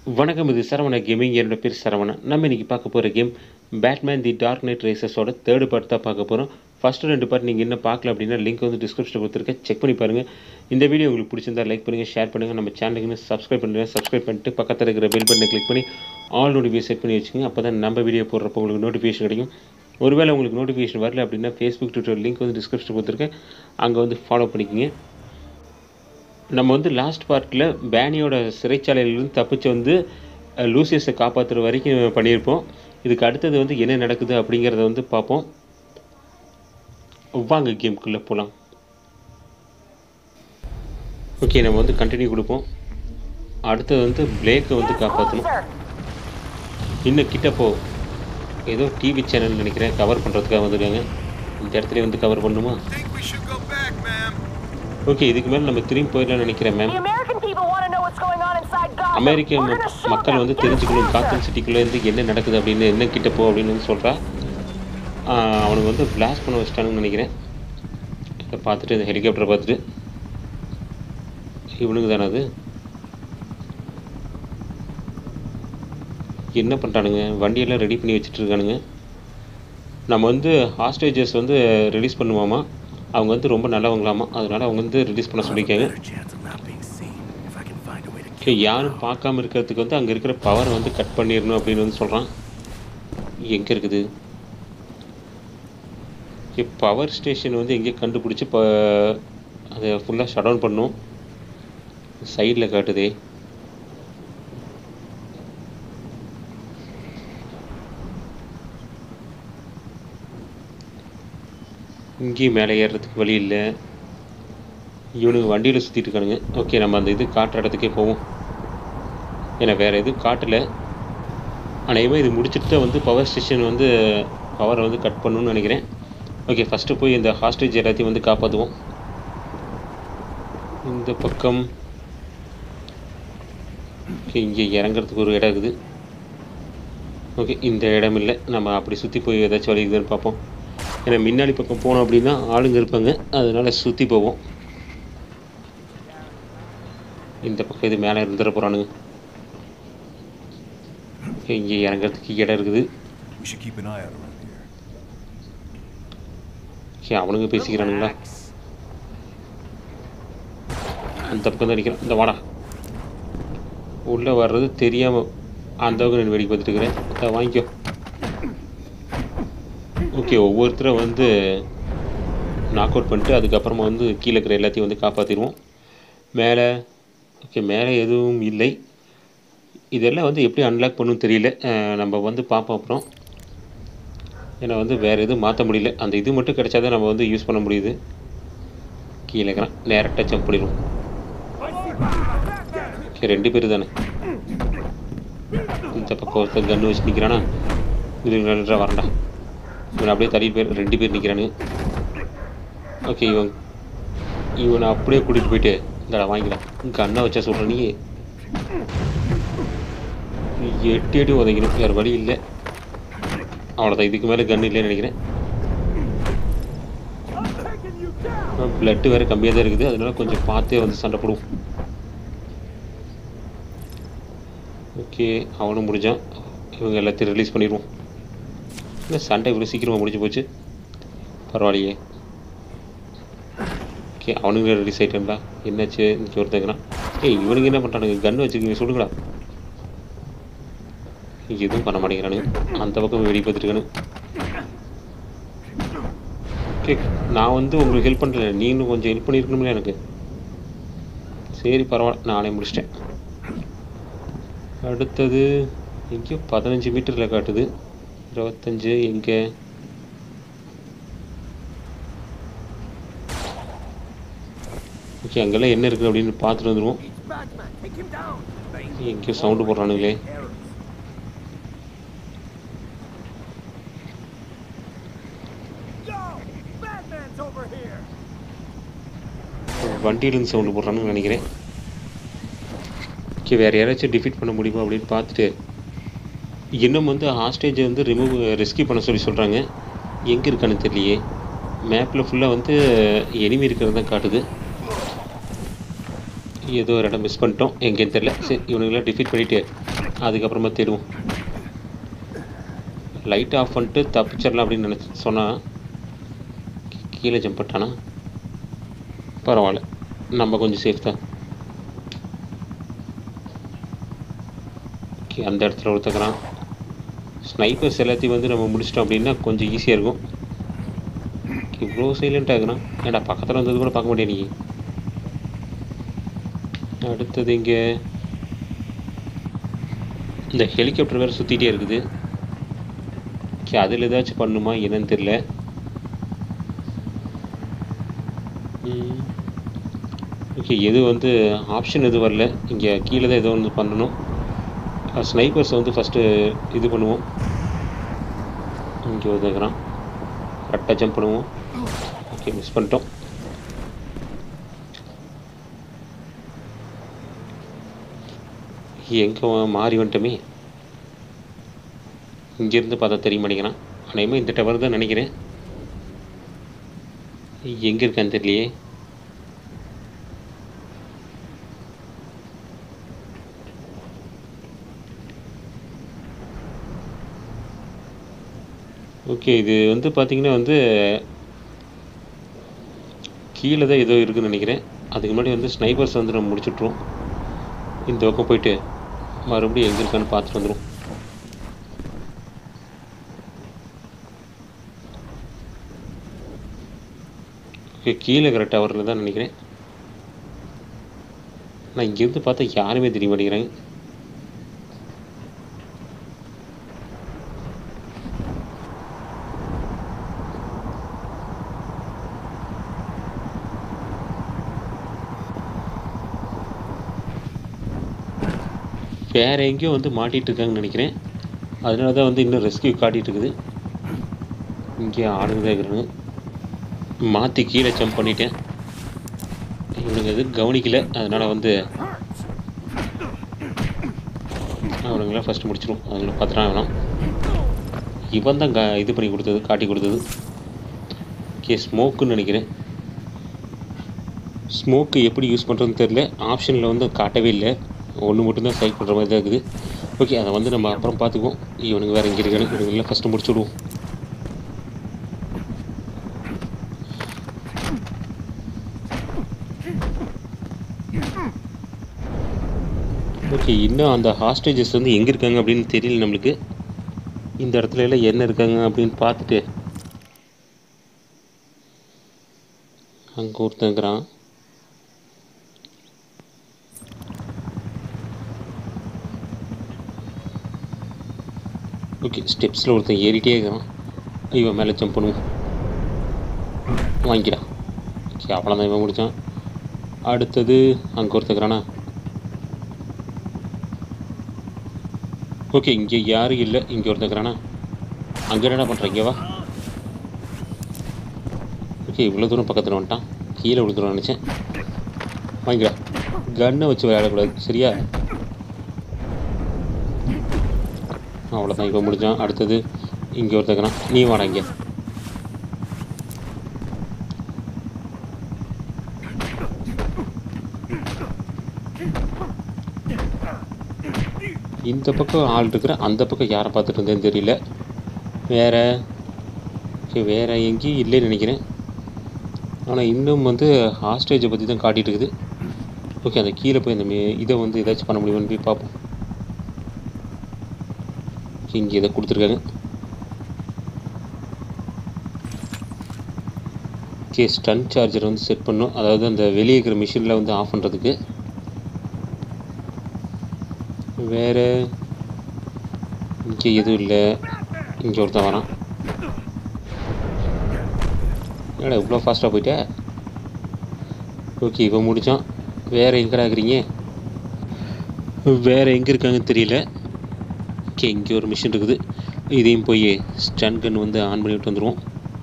வணக்கம் இது சரவண கேமிங் என்னோட பேர் சரவணன் நம்ம இன்றைக்கி பார்க்க போகிற game Batman the dark knight ரேசஸோட தேர்டு பார்ட் தான் பார்க்க போகிறோம் ஃபஸ்ட்டு ரெண்டு பார்ட் நீங்கள் இன்னும் பார்க்கல அப்படின்னா லிங்க் வந்து டிஸ்கிரிப்ஷனில் கொடுத்துருக்கேன் செக் பண்ணி பாருங்கள் இந்த வீடியோ உங்களுக்கு பிடிச்சிருந்தா லைக் பண்ணுங்கள் ஷேர் பண்ணுங்கள் நம்ம சேனலுக்கு சப்ஸ்கிரைப் பண்ணுங்கள் சப்ஸ்கிரைப் பண்ணிட்டு பக்கத்தில் இருக்கிற பெல் பட்டனை கிளிக் பண்ணி ஆல் நோட்டிஃபிகேஷன் செட் பண்ணி வச்சுக்கோங்க அப்போ தான் நம்ம வீடியோ போடுறப்போ உங்களுக்கு நோட்டிஃபிகேஷன் கிடைக்கும் ஒருவேளை உங்களுக்கு நோட்டிஃபிகேஷன் வரல அப்படின்னா ஃபேஸ்புக் ட்விட்டர் லிங்க் வந்து டிஸ்கிரிப்ஷனில் கொடுத்துருக்கேன் அங்கே வந்து ஃபாலோ பண்ணிக்கோங்க நம்ம வந்து லாஸ்ட் பார்ட்டில் பேனியோட சிறைச்சாலையிலேருந்து தப்பிச்சு வந்து அஹ், லூசியஸை காப்பாற்றுற வரைக்கும் பண்ணியிருப்போம் இதுக்கு அடுத்தது வந்து என்ன நடக்குது அப்படிங்கிறத வந்து பார்ப்போம் வாங்க கேம்குள்ளே போகலாம் ஓகே நம்ம வந்து கண்டினியூ கொடுப்போம் அடுத்தது வந்து பிளேக்கை வந்து காப்பாற்றணும் இன்னும் கிட்ட போ ஏதோ டிவி சேனல் நினைக்கிறேன் கவர் பண்ணுறதுக்காக வந்திருக்காங்க இந்த இடத்துல வந்து கவர் பண்ணுமா think we should go back, ma'am. Okay இதுக்கு மேலே நம்ம திரும்பி போயிடலாம்னு நினைக்கிறேன் ma'am The American people want to know what's going on inside Gotham. அமெரிக்க We're ம- gonna shoot மக்கள் them. வந்து Get us தெரிஞ்சுக்கணும் in காத்தன் here. சிட்டிக்குள்ளே இருந்து என்ன நடக்குது அப்படின்னு என்ன கிட்ட போ அப்படின்னு வந்து சொல்கிறா அவனுக்கு வந்து பிளாஸ்ட் பண்ண வச்சிட்டானுன்னு நினைக்கிறேன் இதை பார்த்துட்டு இந்த ஹெலிகாப்டரை பார்த்துட்டு இவனுக்கு தானே அது என்ன பண்ணுறானுங்க வண்டியெல்லாம் ரெடி பண்ணி வச்சுட்டு இருக்கானுங்க நம்ம வந்து ஹாஸ்டேஜஸ் வந்து ரிலீஸ் பண்ணுவோமா அவங்க வந்து ரொம்ப நல்லவங்களாமா அதனால அவங்க வந்து ரிலீஸ் பண்ண சொல்லியிருக்காங்க Better chance of not being seen if I can find a way to kill. Okay யாரும் பார்க்காம இருக்கிறதுக்கு வந்து அங்கே இருக்கிற பவரை வந்து கட் பண்ணிடணும் அப்படின்னு வந்து சொல்கிறான் எங்கே இருக்குது ஓகே பவர் ஸ்டேஷன் வந்து எங்கேயோ கண்டுபிடிச்சி இப்போ அதை ஃபுல்லாக ஷட் டவுன் பண்ணும் சைடில் காட்டுதே இங்கேயும் மேலே ஏறுறதுக்கு வழி இல்லை இவனுங்க வண்டியில் சுற்றிட்டு இருக்கானுங்க ஓகே நம்ம அந்த இது காட்டுற இடத்துக்கே போவோம் ஏன்னா வேறு எதுவும் காட்டல அநேகமாக இது முடிச்சுட்டு தான் வந்து பவர் ஸ்டேஷன் வந்து பவரை வந்து கட் பண்ணணும்னு நினைக்கிறேன் ஓகே ஃபஸ்ட்டு போய் இந்த ஹாஸ்டேஜ் எல்லாத்தையும் வந்து காப்பாற்றுவோம் இந்த பக்கம் ஓகே இங்கே இறங்குறதுக்கு ஒரு இடம் இருக்குது ஓகே இந்த இடம் இல்லை நம்ம அப்படி சுற்றி போய் ஏதாச்சும் வழி இருக்குதுன்னு பார்ப்போம் ஏன்னா முன்னாடி பக்கம் போனோம் அப்படின்னா ஆளுங்க இருப்பாங்க அதனால சுற்றி போவோம் இந்த பக்கம் இது மேலே இருந்துட போகிறானுங்க இங்கே இறங்குறதுக்கு இடம் இருக்குது We should keep an eye out around here. Okay அவனுங்க பேசிக்கிறானுங்களா அந்த பக்கம் தான் அடிக்கிறான் இந்த வாடா உள்ளே வர்றது தெரியாமல் அந்த பக்கம் நான் வேடிக்கை பார்த்துட்டு இருக்கிறேன் இதை வாங்கிக்கோ ஓகே ஒவ்வொருத்தரும் வந்து நாக் அவுட் பண்ணிட்டு அதுக்கப்புறமா வந்து கீழே இருக்கிற எல்லாத்தையும் வந்து காப்பாற்றிடுவோம் மேலே ஓகே மேலே எதுவும் இல்லை இதெல்லாம் வந்து எப்படி அன்லாக் பண்ணணும் தெரியல அஹ் நம்ம வந்து பார்ப்போம் அப்புறம் ஏன்னா வந்து வேறு எதுவும் மாற்ற முடியல அந்த இது மட்டும் கிடைச்சா தான் நம்ம வந்து யூஸ் பண்ண முடியுது கீழே இருக்கிறான் டேரெக்டாக ஜம்ப் பண்ணிடுவோம் ஓகே ரெண்டு பேர் தானே இந்த பக்கம் ஒருத்தர் கன்று வச்சு நிற்கிறானா இது ரெண்டா வரண்டா இவன் அப்படியே தள்ளிட்டு பேர் ரெண்டு பேர் நிற்கிறானு ஓகே இவன் இவனை அப்படியே கூட்டிகிட்டு போயிட்டு இந்தடா வாங்கிக்கலாம் கண்ணை வச்சா சொல்கிற நீ எட்டி எட்டி உதைக்கணும் வேறு வழி இல்லை அவ்வளோதான் இதுக்கு மேலே கன்று இல்லைன்னு நினைக்கிறேன் பிளட்டு வேறு கம்மியாக தான் இருக்குது அதனால கொஞ்சம் பார்த்தே வந்து சண்டை போடுவோம் ஓகே அவனும் முடிஞ்சான் இவங்க எல்லாத்தையும் ரிலீஸ் பண்ணிடுவோம் இல்லை சண்டை இவ்வளோ சீக்கிரமாக முடிஞ்சு போச்சு பரவாயில்லையே ஓகே அவனுங்க ரிலீஸ் ஆகிட்டா என்னாச்சு இன்னைக்கு ஒருத்தங்கிறான் ஏய் இவனுங்க என்ன பண்ணுறானுங்க கன்று வச்சுருக்கீங்க சொல்லுங்களா எதுவும் பண்ண மாட்டேங்கிறானுங்க அந்த பக்கம் வெடி பார்த்துருக்கானு ஓகே நான் வந்து உங்களுக்கு ஹெல்ப் பண்ணல நீங்களும் கொஞ்சம் ஹெல்ப் பண்ணியிருக்கணும்ல எனக்கு சரி பரவாயில்ல நானே முடிச்சிட்டேன் அடுத்தது எங்கேயோ பதினஞ்சு மீட்டரில் காட்டுது இருபத்தஞ்சு எங்கே ஓகே அங்கெல்லாம் என்ன இருக்குது அப்படின்னு பார்த்துட்டு வந்துடுவோம் எங்கேயோ சவுண்டு போடுறானுங்களே வண்டியிலேருந்து சவுண்டு போடுறானுன்னு நினைக்கிறேன் ஓகே வேறு யாராச்சும் டிஃபீட் பண்ண முடியுமா அப்படின்னு பார்த்துட்டு இன்னும் வந்து ஹாஸ்டேஜை வந்து ரிமூவ் ரெஸ்கியூ பண்ண சொல்லி சொல்கிறாங்க எங்கே இருக்கான்னு தெரியலையே மேப்பில் ஃபுல்லாக வந்து எனிமி இருக்கிறது தான் காட்டுது ஏதோ ஒரு இடம் மிஸ் பண்ணிட்டோம் எங்கேன்னு தெரில சரி இவனுங்களாம் டிஃபீட் பண்ணிவிட்டு அதுக்கப்புறமா தேடுவோம் லைட் ஆஃப் பண்ணிட்டு தப்பிச்சிடலாம் அப்படின்னு நினச்சி சொன்னால் கீழே ஜம்ப் பண்ணிட்டானா பரவாயில்ல நம்ம கொஞ்சம் சேஃப் தான் ஓகே அந்த இடத்துல ஒருத்தக்கிறான் ஸ்னைப்பர்ஸ் எல்லாத்தையும் வந்து நம்ம முடிச்சிட்டோம் அப்படின்னா கொஞ்சம் ஈஸியாக இருக்கும் இவ்வளோ சைலண்ட் ஆகுறான் ஏடா பக்கத்தில் வந்தது கூட பார்க்க முடியாது நீ அடுத்தது இங்கே இந்த ஹெலிகாப்டர் வேறு சுற்றிட்டே இருக்குது ஓகே அதில் ஏதாச்சும் பண்ணுமா என்னன்னு தெரில ஓகே எது வந்து ஆப்ஷன் எதுவும் வரல இங்கே கீழே தான் ஏதோ ஒன்று பண்ணணும் ஸ்னைப்பர்ஸ் வந்து ஃபஸ்ட்டு இது பண்ணுவோம் இங்கே உதவுறான் கரெக்டாக ஜம்ப் பண்ணுவோம் ஓகே மிஸ் பண்ணிட்டோம் எங்கே மாறி வந்துட்டோமே இங்கேருந்து பார்த்தா தெரிய மாட்டேங்கிறான் அநேகமாக இந்த டவர் தான் நினைக்கிறேன் எங்கே இருக்கான்னு தெரியலையே ஓகே இது வந்து பார்த்தீங்கன்னா வந்து கீழே தான் ஏதோ இருக்குதுன்னு நினைக்கிறேன் அதுக்கு முன்னாடி வந்து ஸ்னைப்பர்ஸ் வந்து நம்ம முடிச்சுட்ருவோம் இந்த பக்கம் போயிட்டு மறுபடியும் எங்கே இருக்கான்னு பார்த்துட்டு வந்துடும் ஓகே கீழே இருக்கிற டவரில் தான் நினைக்கிறேன் நான் இங்கேருந்து பார்த்தா யாருமே தெரிய மாட்டேங்கிறாங்க வேற எங்கேயோ வந்து மாட்டிட்டு இருக்காங்கன்னு நினைக்கிறேன் அதனால தான் வந்து இன்னும் ரெஸ்கியூ காட்டிட்டு இருக்குது இங்கே ஆளுங்க தான் இருக்கிறாங்க மாற்றி கீழே ஜம்ப் பண்ணிட்டேன் இவனுங்க எது கவனிக்கல அதனால் வந்து அவனுங்களாம் ஃபஸ்ட்டு முடிச்சிடும் அவங்கள பார்த்துட்டா வேணாம் இவன் தான் கா இது பண்ணி கொடுத்தது காட்டி கொடுத்தது ஓகே ஸ்மோக்குன்னு நினைக்கிறேன் ஸ்மோக்கு எப்படி யூஸ் பண்ணுறதுன்னு தெரில ஆப்ஷனில் வந்து காட்டவே இல்லை ஒன்று மட்டும்தான் செலக்ட் பண்ணுற மாதிரி தான் இருக்குது ஓகே அதை வந்து நம்ம அப்புறம் பார்த்துக்குவோம் இவனுங்க வேறு இங்கே இருக்கானு இவனுங்கெல்லாம் ஃபஸ்ட்டு முடிச்சு விடுவோம் ஓகே இன்னும் அந்த ஹாஸ்டேஜஸ் வந்து எங்கே இருக்காங்க அப்படின்னு தெரியல நம்மளுக்கு இந்த இடத்துல எல்லாம் என்ன இருக்காங்க அப்படின்னு பார்த்துட்டு அங்கே ஒருத்தன் இருக்கிறான் ஓகே ஸ்டெப்ஸில் ஒருத்தன் ஏறிட்டே இருக்கிறான் இவன் மேலே ஜம்ப் பண்ணுவோம் வாங்கிடா ஓகே அவ்வளோதான் இவன் முடித்தான் அடுத்தது அங்கே ஒருத்தக்கிறானா ஓகே இங்கே யாரும் இல்லை இங்கே ஒருத்தக்கிறானா அங்கே என்னடா பண்ணுற இங்கே வா ஓகே இவ்வளோ தூரம் பக்கத்தில் வந்துட்டான் கீழே விழுந்துடும் நினச்சேன் வாங்கிடா கன்னை வச்சு விளையாடக்கூடாது சரியா அவ்வளோதான் இப்போ முடிஞ்சான் அடுத்தது இங்கே ஒருத்தக்கிறான் நீ வாடா இங்கே இந்த பக்கம் ஆள் இருக்கிற அந்த பக்கம் யாரை பார்த்துட்டு இருந்தேன்னு தெரியல வேற சரி வேற எங்கேயும் இல்லைன்னு நினைக்கிறேன் ஆனால் இன்னும் வந்து ஹாஸ்டேஜை பற்றி தான் காட்டிகிட்டு இருக்குது ஓகே அந்த கீழே போய் இந்த மே- இதை வந்து ஏதாச்சும் பண்ண முடியுமான்னு போய் பார்ப்போம் இங்கே இதை கொடுத்துருக்காங்க ஓகே ஸ்டன் சார்ஜர் வந்து செட் பண்ணும் அதாவது அந்த வெளியே இருக்கிற மிஷினில் வந்து ஆஃப் பண்ணுறதுக்கு வேறு இங்கே எதுவும் இல்லை இங்கே ஒருத்தன் வரான் என்னடா இவ்வளோ ஃபாஸ்ட்டாக போயிட்ட ஓகே இவன் முடித்தான் வேறு எங்கடா இருக்கிறீங்க வேறு எங்கே இருக்காங்கன்னு தெரியல ஓகே இங்கே ஒரு மிஷின் இருக்குது இதையும் போய் ஸ்டன் கன் வந்து ஆன் பண்ணிவிட்டு வந்துடுவோம்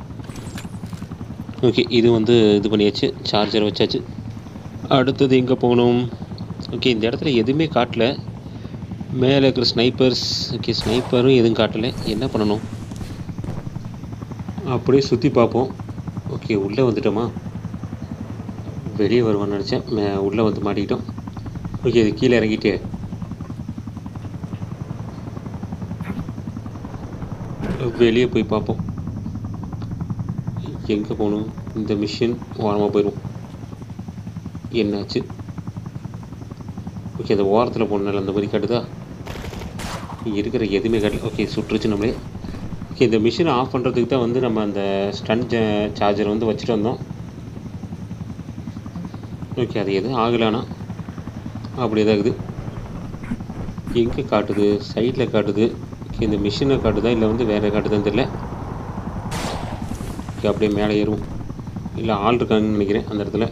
ஓகே இது வந்து இது பண்ணியாச்சு சார்ஜர் வச்சாச்சு அடுத்தது எங்கே போகணும் ஓகே இந்த இடத்துல எதுவுமே காட்டல மேலே இருக்கிற ஸ்னைப்பர்ஸ் ஓகே ஸ்னைப்பரும் எதுவும் காட்டலை என்ன பண்ணணும் அப்படியே சுற்றி பார்ப்போம் ஓகே உள்ளே வந்துட்டோமா வெளியே வருவான்னு நினச்சேன் மே உள்ளே வந்து மாட்டிக்கிட்டோம் ஓகே இது கீழே இறங்கிட்டு வெளியே போய் பார்ப்போம் எங்கே போகணும் இந்த மிஷின் ஓரமாக போயிடும் என்னாச்சு ஓகே அந்த ஓரத்தில் போனால அந்த மாதிரி காட்டுதா இருக்கிற எதுவுமே காட்டல ஓகே சுற்றுச்சு நம்மளே ஓகே இந்த மிஷினை ஆஃப் பண்ணுறதுக்கு தான் வந்து நம்ம அந்த ஸ்டன் சார்ஜர் வந்து வச்சுட்டு வந்தோம் ஓகே அது எதுவும் ஆகலானா அப்படி தான் இருக்குது எங்கே காட்டுது சைடில் காட்டுது ஓகே இந்த மிஷினை காட்டுதா இல்லை வந்து வேறு காட்டுதான்னு தெரியல ஓகே அப்படியே மேலே ஏறுவோம் இல்லை ஆள் இருக்காங்கன்னு நினைக்கிறேன் அந்த இடத்துல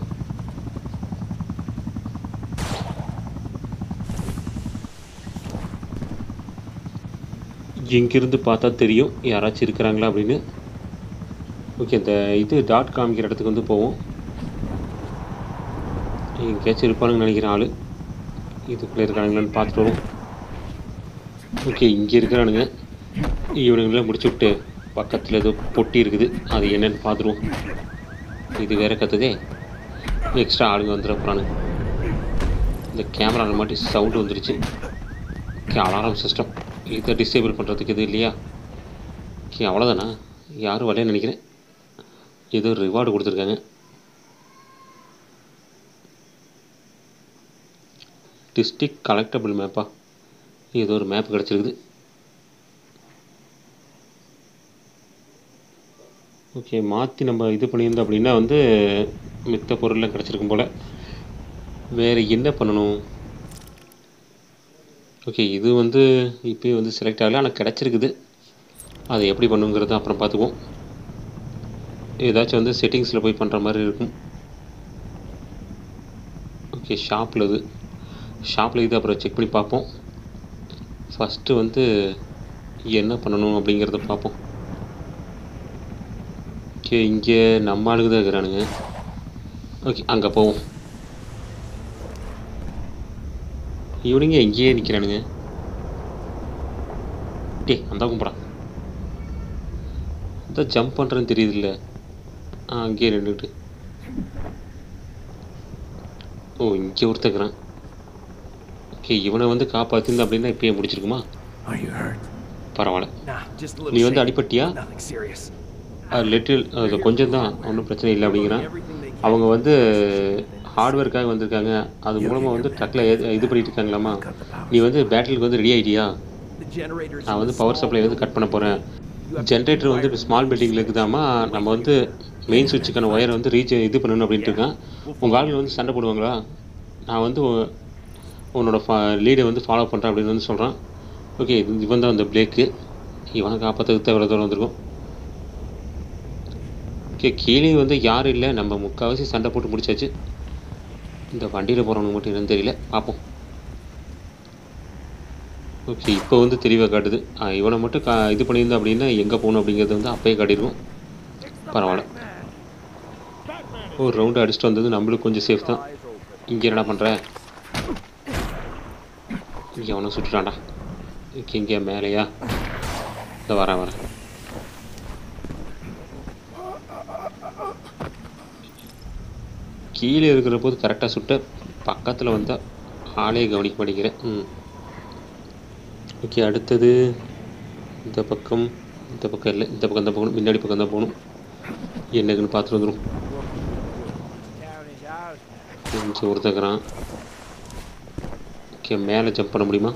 இங்கிருந்து பார்த்தா தெரியும் யாராச்சும் இருக்கிறாங்களா அப்படின்னு ஓகே இந்த இது டாட் காமிக்கிற இடத்துக்கு வந்து போவோம் எங்கேயாச்சும் இருப்பானுங்கன்னு நினைக்கிறேன் ஆள் இதுக்குள்ளே இருக்கானுங்களான்னு பார்த்துட்டு வருவோம் ஓகே இங்கே இருக்கிறானுங்க இவனுங்களாம் முடிச்சு விட்டு பக்கத்தில் ஏதோ பொட்டி இருக்குது அது என்னன்னு பார்த்துருவோம் இது வேற கத்துதே எக்ஸ்ட்ரா ஆளுங்க வந்துட போகிறானுங்க இந்த கேமராவில் மாட்டி சவுண்டு வந்துருச்சு ஓகே அலாரம் சிஸ்டம் இதை டிசேபிள் பண்ணுறதுக்கு இது இல்லையா ஓகே அவ்வளோதானா யாரும் வரலன்னு நினைக்கிறேன் ஏதோ ரிவார்டு கொடுத்துருக்காங்க டிஸ்ட்ரிக்ட் கலெக்டபிள் மேப்பா ஏதோ ஒரு மேப் கிடச்சிருக்குது ஓகே மாற்றி நம்ம இது பண்ணியிருந்தோம் அப்படின்னா வந்து மித்த பொருள்லாம் கிடச்சிருக்கும் போல் வேறு என்ன பண்ணணும் ஓகே இது வந்து இப்போயே வந்து செலக்ட் ஆகல ஆனால் கிடச்சிருக்குது அதை எப்படி பண்ணுங்கிறத அப்புறம் பார்த்துக்குவோம் ஏதாச்சும் வந்து செட்டிங்ஸில் போய் பண்ணுற மாதிரி இருக்கும் ஓகே ஷாப்பில் இது ஷாப்பில் இது அப்புறம் செக் பண்ணி பார்ப்போம் ஃபஸ்ட்டு வந்து என்ன பண்ணணும் அப்படிங்கிறத பார்ப்போம் ஓகே இங்கே நம்ம ஆளுங்க தான் இருக்கிறானுங்க ஓகே அங்கே போவோம் இவனுங்க எங்கேயே நிற்கிறானுங்க டே அந்த கும்பிடா இந்த ஜம்ப் பண்ணுறேன்னு தெரியுதுல்ல ஆ அங்கேயே நின்றுட்டு ஓ இங்கே ஒருத்தக்கிறான் ஓகே இவனை வந்து காப்பாற்றிருந்த அப்படின்னா இப்பயே முடிச்சிருக்குமா Are you hurt? பரவாயில்ல Nah, just a நீ little வந்து shaky. அடிபட்டியா Nothing serious. லிட்டில் அது கொஞ்சம் தான் ஒன்றும் பிரச்சனை இல்லை அப்படிங்கிறான் அவங்க வந்து ஹார்ட்வேர்க்காக வந்திருக்காங்க அது மூலமாக வந்து ட்ரக்கில் இது பண்ணிட்டு இருக்காங்களாமா நீ வந்து பேட்டரிக்கு வந்து ரெடி ஆகிட்டியா The generators நான் வந்து பவர் சப்ளை வந்து கட் பண்ண போகிறேன் ஜென்ரேட்டர் வந்து இப்போ ஸ்மால் பில்டிங்கில் இருக்குதாமா நம்ம வந்து மெயின் சுவிட்சுக்கான ஒயரை வந்து ரீச் இது பண்ணணும் அப்படின்ட்டு இருக்கேன் உங்கள் ஆளுங்க வந்து சண்டை போடுவாங்களா நான் வந்து உ- உன்னோட ஃபா லீடை வந்து ஃபாலோ பண்ணுறேன் அப்படின்னு வந்து சொல்கிறான் ஓகே இது இவன் தான் அந்த பிளேக்கு இவனை காப்பாற்றுறதுக்கு எவ்வளோ தூரம் வந்திருக்கும் ஓகே கீழே வந்து யாரும் இல்லை நம்ம முக்கால்வாசி சண்டை போட்டு முடிச்சாச்சு இந்த வண்டியில் போகிறவனுக்கு மட்டும் என்னன்னு தெரியல பார்ப்போம் ஓகே இப்போ வந்து தெளிவாக காட்டுது ஆ, இவனை மட்டும் கா இது பண்ணியிருந்தா அப்படின்னா எங்கே போகணும் அப்படிங்கிறது வந்து அப்பயே காட்டியிருக்கும் பரவாயில்ல ஒரு ரவுண்டு அடிச்சுட்டு வந்தது நம்மளுக்கு கொஞ்சம் சேஃப் தான் இங்கே என்னடா பண்ணுற இங்கே அவனை சுட்டுட்டான்டா இங்கே இங்கே மேலேயா இந்த வரேன் வரேன் கீழே இருக்கிற போது கரெக்டாக சுட்ட பக்கத்தில் வந்தால் ஆளே கவனிக்க மாட்டேங்கிறேன் ம் ஓகே அடுத்தது இந்த பக்கம் இந்த பக்கம் இல்லை இந்த பக்கம் தான் போகணும் முன்னாடி பக்கம் தான் போகணும் என்னக்குன்னு பார்த்துட்டு வந்துடும் கொஞ்சம் ஒருத்தக்கிறான் ஓகே மேலே ஜம்ப் பண்ண முடியுமா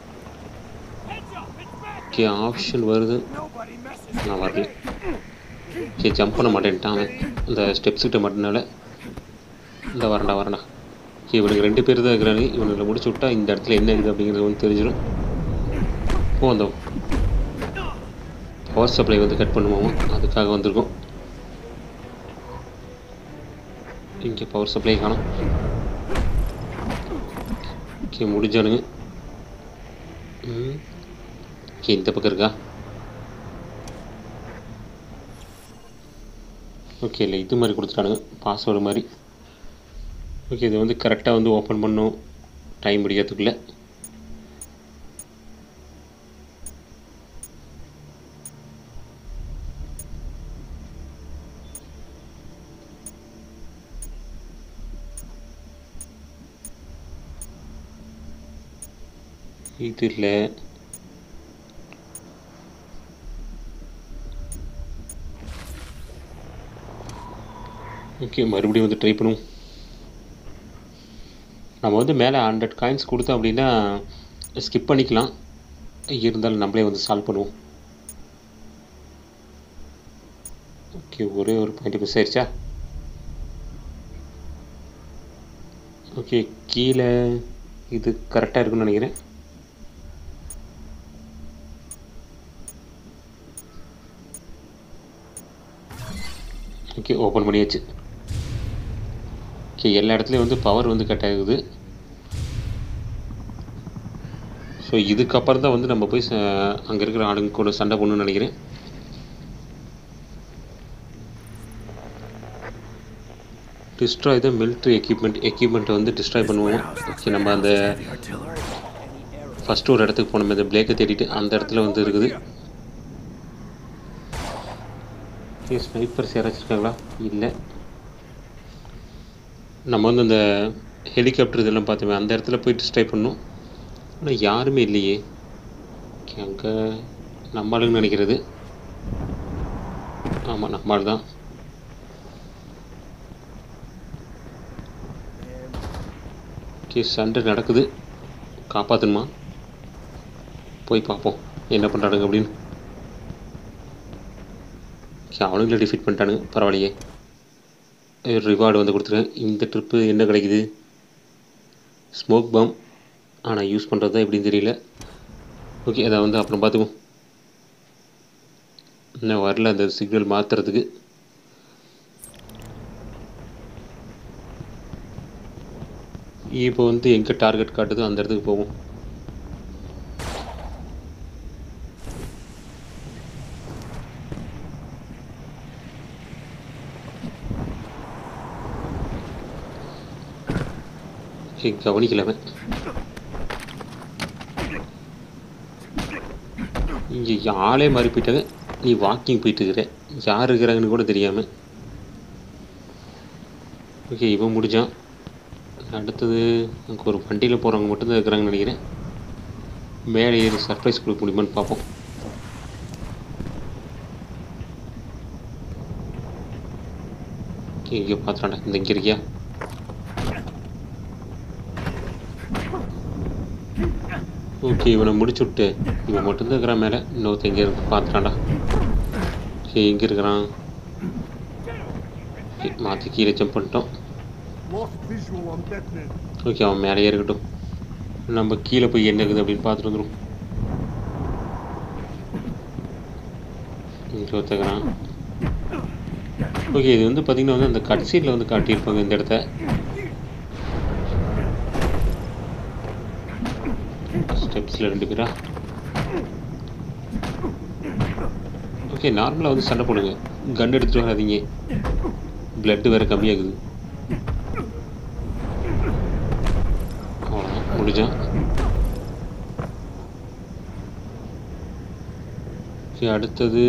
ஓகே ஆப்ஷன் வருது நான் வரல ஓகே ஜம்ப் பண்ண மாட்டேன்ட்டான் அவன் அந்த ஸ்டெப்ஸ் கிட்ட மாட்டினால இந்த வரேன்டா வரேன்டா ஓகே இவனுக்கு ரெண்டு பேர் தான் இருக்கிறாங்க இவனுங்களை முடிச்சு விட்டா இந்த இடத்துல என்ன இருக்குது அப்படிங்கிறது வந்து தெரிஞ்சிடும் ஓ அந்த பவர் சப்ளை வந்து கட் பண்ணுவோம் அதுக்காக வந்திருக்கோம் இங்கே பவர் சப்ளை காணும் ஓகே முடிஞ்சானுங்க ம் ஓகே இந்த பக்கம் இருக்கா ஓகே இல்லை இது மாதிரி கொடுத்துட்டானுங்க பாஸ்வேர்டு மாதிரி ஓகே இது வந்து கரெக்டாக வந்து ஓப்பன் பண்ணும் டைம் முடிக்கிறதுக்குள்ளே இது இல்லை ஓகே மறுபடியும் வந்து ட்ரை பண்ணுவோம் நம்ம வந்து மேலே ஹண்ட்ரட் காயின்ஸ் கொடுத்தோம் அப்படின்னா ஸ்கிப் பண்ணிக்கலாம் இருந்தாலும் நம்மளே வந்து சால்வ் பண்ணுவோம் ஓகே ஒரே ஒரு பாயிண்ட் மிஸ் ஆயிடுச்சா ஓகே கீழே இது கரெக்டாக இருக்குன்னு நினைக்கிறேன் ஓகே ஓப்பன் பண்ணியாச்சு ஓகே எல்லா இடத்துலையும் வந்து பவர் வந்து கட் ஆகுது ஸோ இதுக்கப்புறம் தான் வந்து நம்ம போய் அங்கே இருக்கிற ஆளுங்க கூட சண்டை பண்ணணும்னு நினைக்கிறேன் டிஸ்ட்ராய் த மிலிட்ரி எக்யூப்மெண்ட் எக்யூப்மெண்ட்டை வந்து டிஸ்ட்ராய் பண்ணுவோம் ஓகே நம்ம அந்த The artillery. ஃபஸ்ட்டு ஒரு இடத்துக்கு போனோம் இந்த பிளேக்கை தேடிட்டு அந்த இடத்துல வந்து இருக்குது ஸ்னைப்பர்ஸ் யாராச்சும் இருக்காங்களா இல்லை நம்ம வந்து அந்த ஹெலிகாப்டர் இதெல்லாம் பார்த்தோமே அந்த இடத்துல போய் டிஸ்ட்ரை பண்ணோம் ஆனால் யாருமே இல்லையே அங்கே நம்ம ஆளுங்கன்னு நினைக்கிறது ஆமாம் நம்ம ஆள் தான் ஓகே சண்டை நடக்குது காப்பாற்றணுமா போய் பார்ப்போம் என்ன பண்ணுறானுங்க அப்படின்னு ஓகே அவனுங்களே டிஃபீட் பண்ணிட்டானுங்க பரவாயில்லையே ரிவார்டு வந்து கொடுத்துருக்கேன் இந்த ட்ரிப்பு என்ன கிடைக்குது ஸ்மோக் பம் ஆனால் யூஸ் பண்ணுறது தான் எப்படின்னு தெரியல ஓகே அதை வந்து அப்புறம் பார்த்துக்குவோம் இன்னும் வரல அந்த சிக்னல் மாற்றுறதுக்கு இப்போ வந்து எங்கே டார்கெட் காட்டுதோ அந்த இடத்துக்கு போவோம் சரி, கவனிக்கல அவன் இங்கே ஆளே மாறி போயிட்டாங்க நீ வாக்கிங் போயிட்டு இருக்கிற யார் இருக்கிறாங்கன்னு கூட தெரியாமல் ஓகே இவன் முடிஞ்சான் அடுத்தது அங்கே ஒரு வண்டியில் போகிறவங்க மட்டும்தான் இருக்கிறாங்கன்னு நினைக்கிறேன் மேலே ஏறி சர்ப்ரைஸ் கொடுக்க முடியுமான்னு பார்ப்போம் ஓகே இங்கே பார்த்துறாண்டா இந்த இங்கே இருக்கியா ஓகே இவனை முடிச்சு விட்டு இவன் மட்டும்தான் இருக்கிறான் மேலே இன்னொருத்த எங்கே இருக்கு பார்த்துட்டான்டா ஓகே எங்கே இருக்கிறான் மாற்றி கீழே ஜம்ப் பண்ணிட்டோம் Lost visual on Batman. Okay அவன் மேலேயே இருக்கட்டும் நம்ம கீழே போய் என்ன இருக்குது அப்படின்னு பார்த்துட்டு வந்துடும் இங்கே ஒருத்தக்கிறான் ஓகே இது வந்து பார்த்திங்கன்னா வந்து அந்த கட்சீட்டில் வந்து காட்டியிருப்பாங்க இந்த இடத்த ஸ்டெப்ஸில் ரெண்டு பேரா ஓகே நார்மலாக வந்து சண்டை போடுங்க கன் எடுத்துகிட்டு வராதீங்க பிளட்டு வேறு கம்மியாகுது அவ்வளோதான் முடிஞ்சான் ஓகே அடுத்தது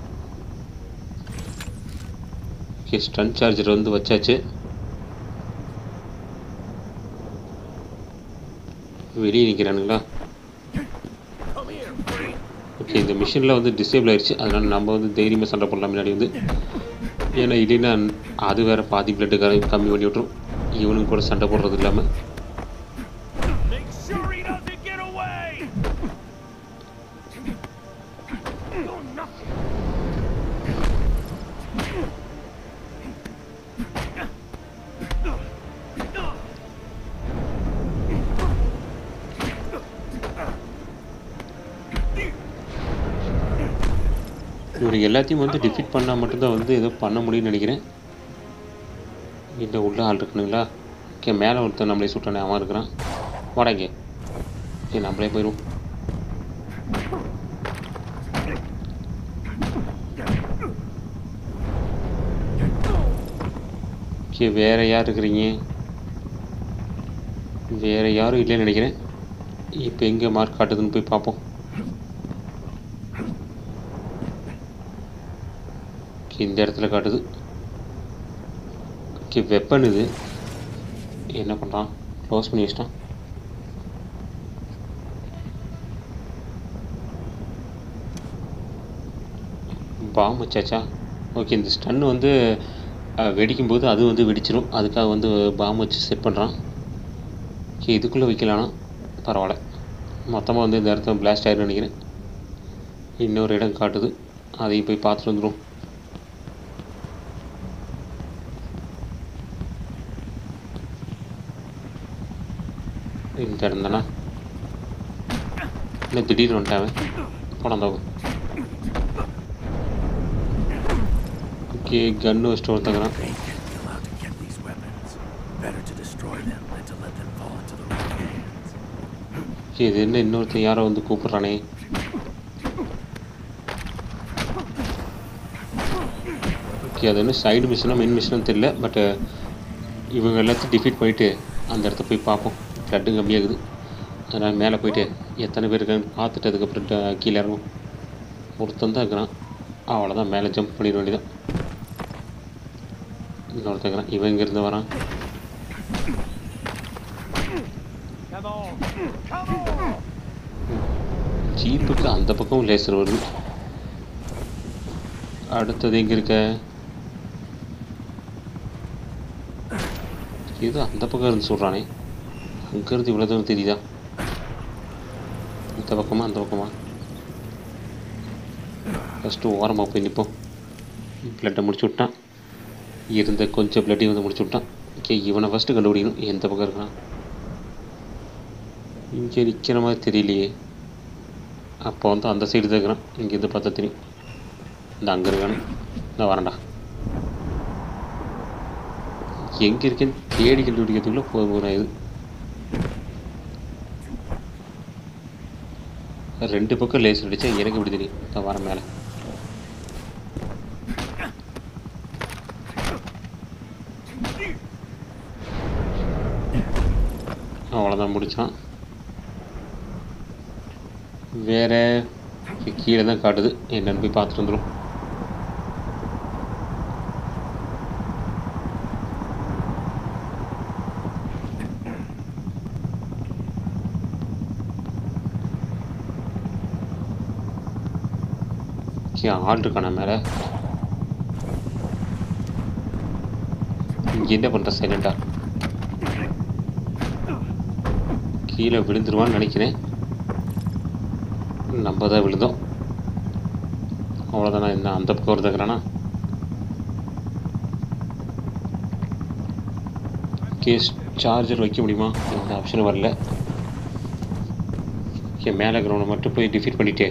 ஓகே ஸ்டன் சார்ஜர் வந்து வச்சாச்சு வெளியே நிற்கிறானுங்களா ஓகே இந்த மிஷினில் வந்து டிசேபிள் ஆயிடுச்சு அதனால் நம்ம வந்து தைரியமாக சண்டை போடலாம் முன்னாடி வந்து ஏன்னா இல்லைன்னா அது வேறு பாதி பிளட்டு கம்மி பண்ணி விட்ரும் இவனுங்க கூட சண்டை போடுறது இல்லாமல் Make sure he doesn't get away! இவர் எல்லாத்தையும் வந்து டிஃபீட் பண்ணால் மட்டும்தான் வந்து ஏதோ பண்ண முடியும்னு நினைக்கிறேன் இல்லை உள்ள ஆள் இருக்குனுங்களா ஓகே மேலே ஒருத்தன் நம்மளே சுட்டானே அவன் இருக்கிறான் வாடாங்க ஓகே நம்மளே போயிடுவோம் ஓகே வேறு யார் இருக்கிறீங்க வேறு யாரும் இல்லைன்னு நினைக்கிறேன் இப்போ எங்கே மார்க் காட்டுதுன்னு போய் பார்ப்போம் ஓகே இந்த இடத்துல காட்டுது ஓகே வெப்பன் இது என்ன பண்ணுறான் க்ளோஸ் பண்ணி வச்சிட்டான் பாம் வச்சாச்சா ஓகே இந்த ஸ்டன் வந்து அஹ், வெடிக்கும்போது அது வந்து வெடிச்சிடும் அதுக்காக வந்து பாம் வச்சு செட் பண்ணுறான் ஓகே இதுக்குள்ளே வைக்கலாம்னா பரவாயில்ல மொத்தமாக வந்து இந்த இடத்துல பிளாஸ்ட் ஆயிரும்னு நினைக்கிறேன் இன்னொரு இடம் காட்டுது அதையும் போய் பார்த்துட்டு வந்துடும் இந்த இடம் தானே இல்லை திடீர்னு வந்துட்டான் போனான் ஓகே கன்று வச்சுட்டு ஒருத்தங்கிறான் They can't be allowed to get these weapons. Better to destroy them than to let them fall into the wrong hands. Okay இது என்ன இன்னொருத்தன் யாரோ வந்து கூப்பிட்றானே ஓகே அது என்ன சைடு மிஷினா மெயின் மிஷினும் தெரியல பட்டு இவங்க எல்லாத்தையும் டிஃபீட் பண்ணிவிட்டு அந்த இடத்த போய் பார்ப்போம் ப்ளட்டு கம்மியாகுது அதனால் மேலே போயிட்டு எத்தனை பேர் இருக்கான்னு பார்த்துட்டு அதுக்கப்புறம் ட- கீழே இறங்கும் ஒருத்தன் தான் இருக்கிறான் அவ்வளோதான் மேலே ஜம்ப் பண்ணிட வேண்டியதான் இன்னொருத்தன் இருக்கிறான் இவன் இங்கேருந்து வரான் Come on! Come on! ஜீப்புக்கு அந்த பக்கம் லேசர் வருது அடுத்தது எங்கே இருக்க இது அந்த பக்கம் இருந்து சொல்கிறானே அங்கேருந்து இவ்வளோ தூரம் தெரியுதா இந்த பக்கமா அந்த பக்கமா ஃபஸ்ட்டு ஓரமாக போய் நிற்போம் பிளட்டை முடிச்சு விட்டான் இருந்த கொஞ்சம் பிளட்டையும் வந்து முடிச்சு விட்டான் ஓகே இவனை ஃபஸ்ட்டு கண்டுபிடிக்கணும் எந்த பக்கம் இருக்கான் இங்கே நிற்கிற மாதிரி தெரியலையே அப்போ வந்து அந்த சைடு தான் இருக்கிறான் இங்கேருந்து பார்த்தா தெரியும் இந்த அங்கே இருக்கானு நான் வரேன்டா எங்கே இருக்கேன்னு தேடி கண்டுபிடிக்கிறதுக்குள்ளே போகிறேன் இது ரெண்டு பக்கம் லேஸ் அடிச்சா எனக்கு எப்படி தெரியும் நான் வரேன் மேலே அவ்வளோதான் முடிச்சான் வேற கீ- கீழே தான் காட்டுது என்னன்னு போய் பார்த்துட்டு வந்துடும் ஆள் இருக்கானா மேலே இங்கே என்ன பண்ணுற சைலண்டா கீழே விழுந்துருவான்னு நினைக்கிறேன் நம்ம தான் விழுந்தோம் அவ்வளோதானா என்ன அந்த பக்கம் வருதுங்கிறானா கேஸ் சார்ஜர் வைக்க முடியுமா எந்த ஆப்ஷனும் வரல ஓகே மேலே இருக்கிறவனை மட்டும் போய் டிஃபீட் பண்ணிட்டே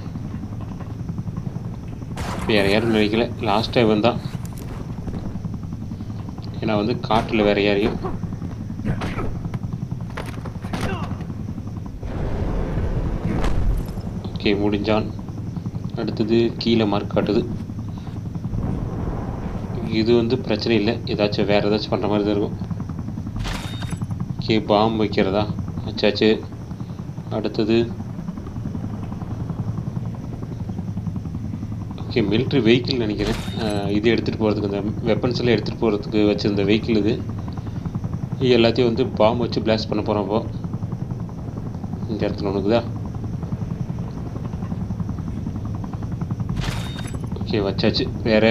வேறு யாரும் நினைக்கல லாஸ்ட் டைம் வந்தான் ஏன்னா வந்து காட்டில் வேறு யாரையும் ஓகே முடிஞ்சான் அடுத்தது கீழே மார்க் காட்டுது இது வந்து பிரச்சனை இல்லை ஏதாச்சும் வேறு ஏதாச்சும் பண்ணுற மாதிரி தான் இருக்கும் ஓகே பாம்பு வைக்கிறதா ஆச்சாச்சு அடுத்தது ஓகே மிலிட்ரி வெஹிக்கிள் நினைக்கிறேன் அஹ் இது எடுத்துகிட்டு போகிறதுக்கு இந்த வெப்பன்ஸ் எல்லாம் எடுத்துகிட்டு போகிறதுக்கு வச்சுருந்த வெஹிக்கிள் இது இது எல்லாத்தையும் வந்து பாம்பு வச்சு பிளாஸ்ட் பண்ண போகிறோம் இப்போ இந்த இடத்துல ஒன்றுக்குதா ஓகே வச்சாச்சு வேற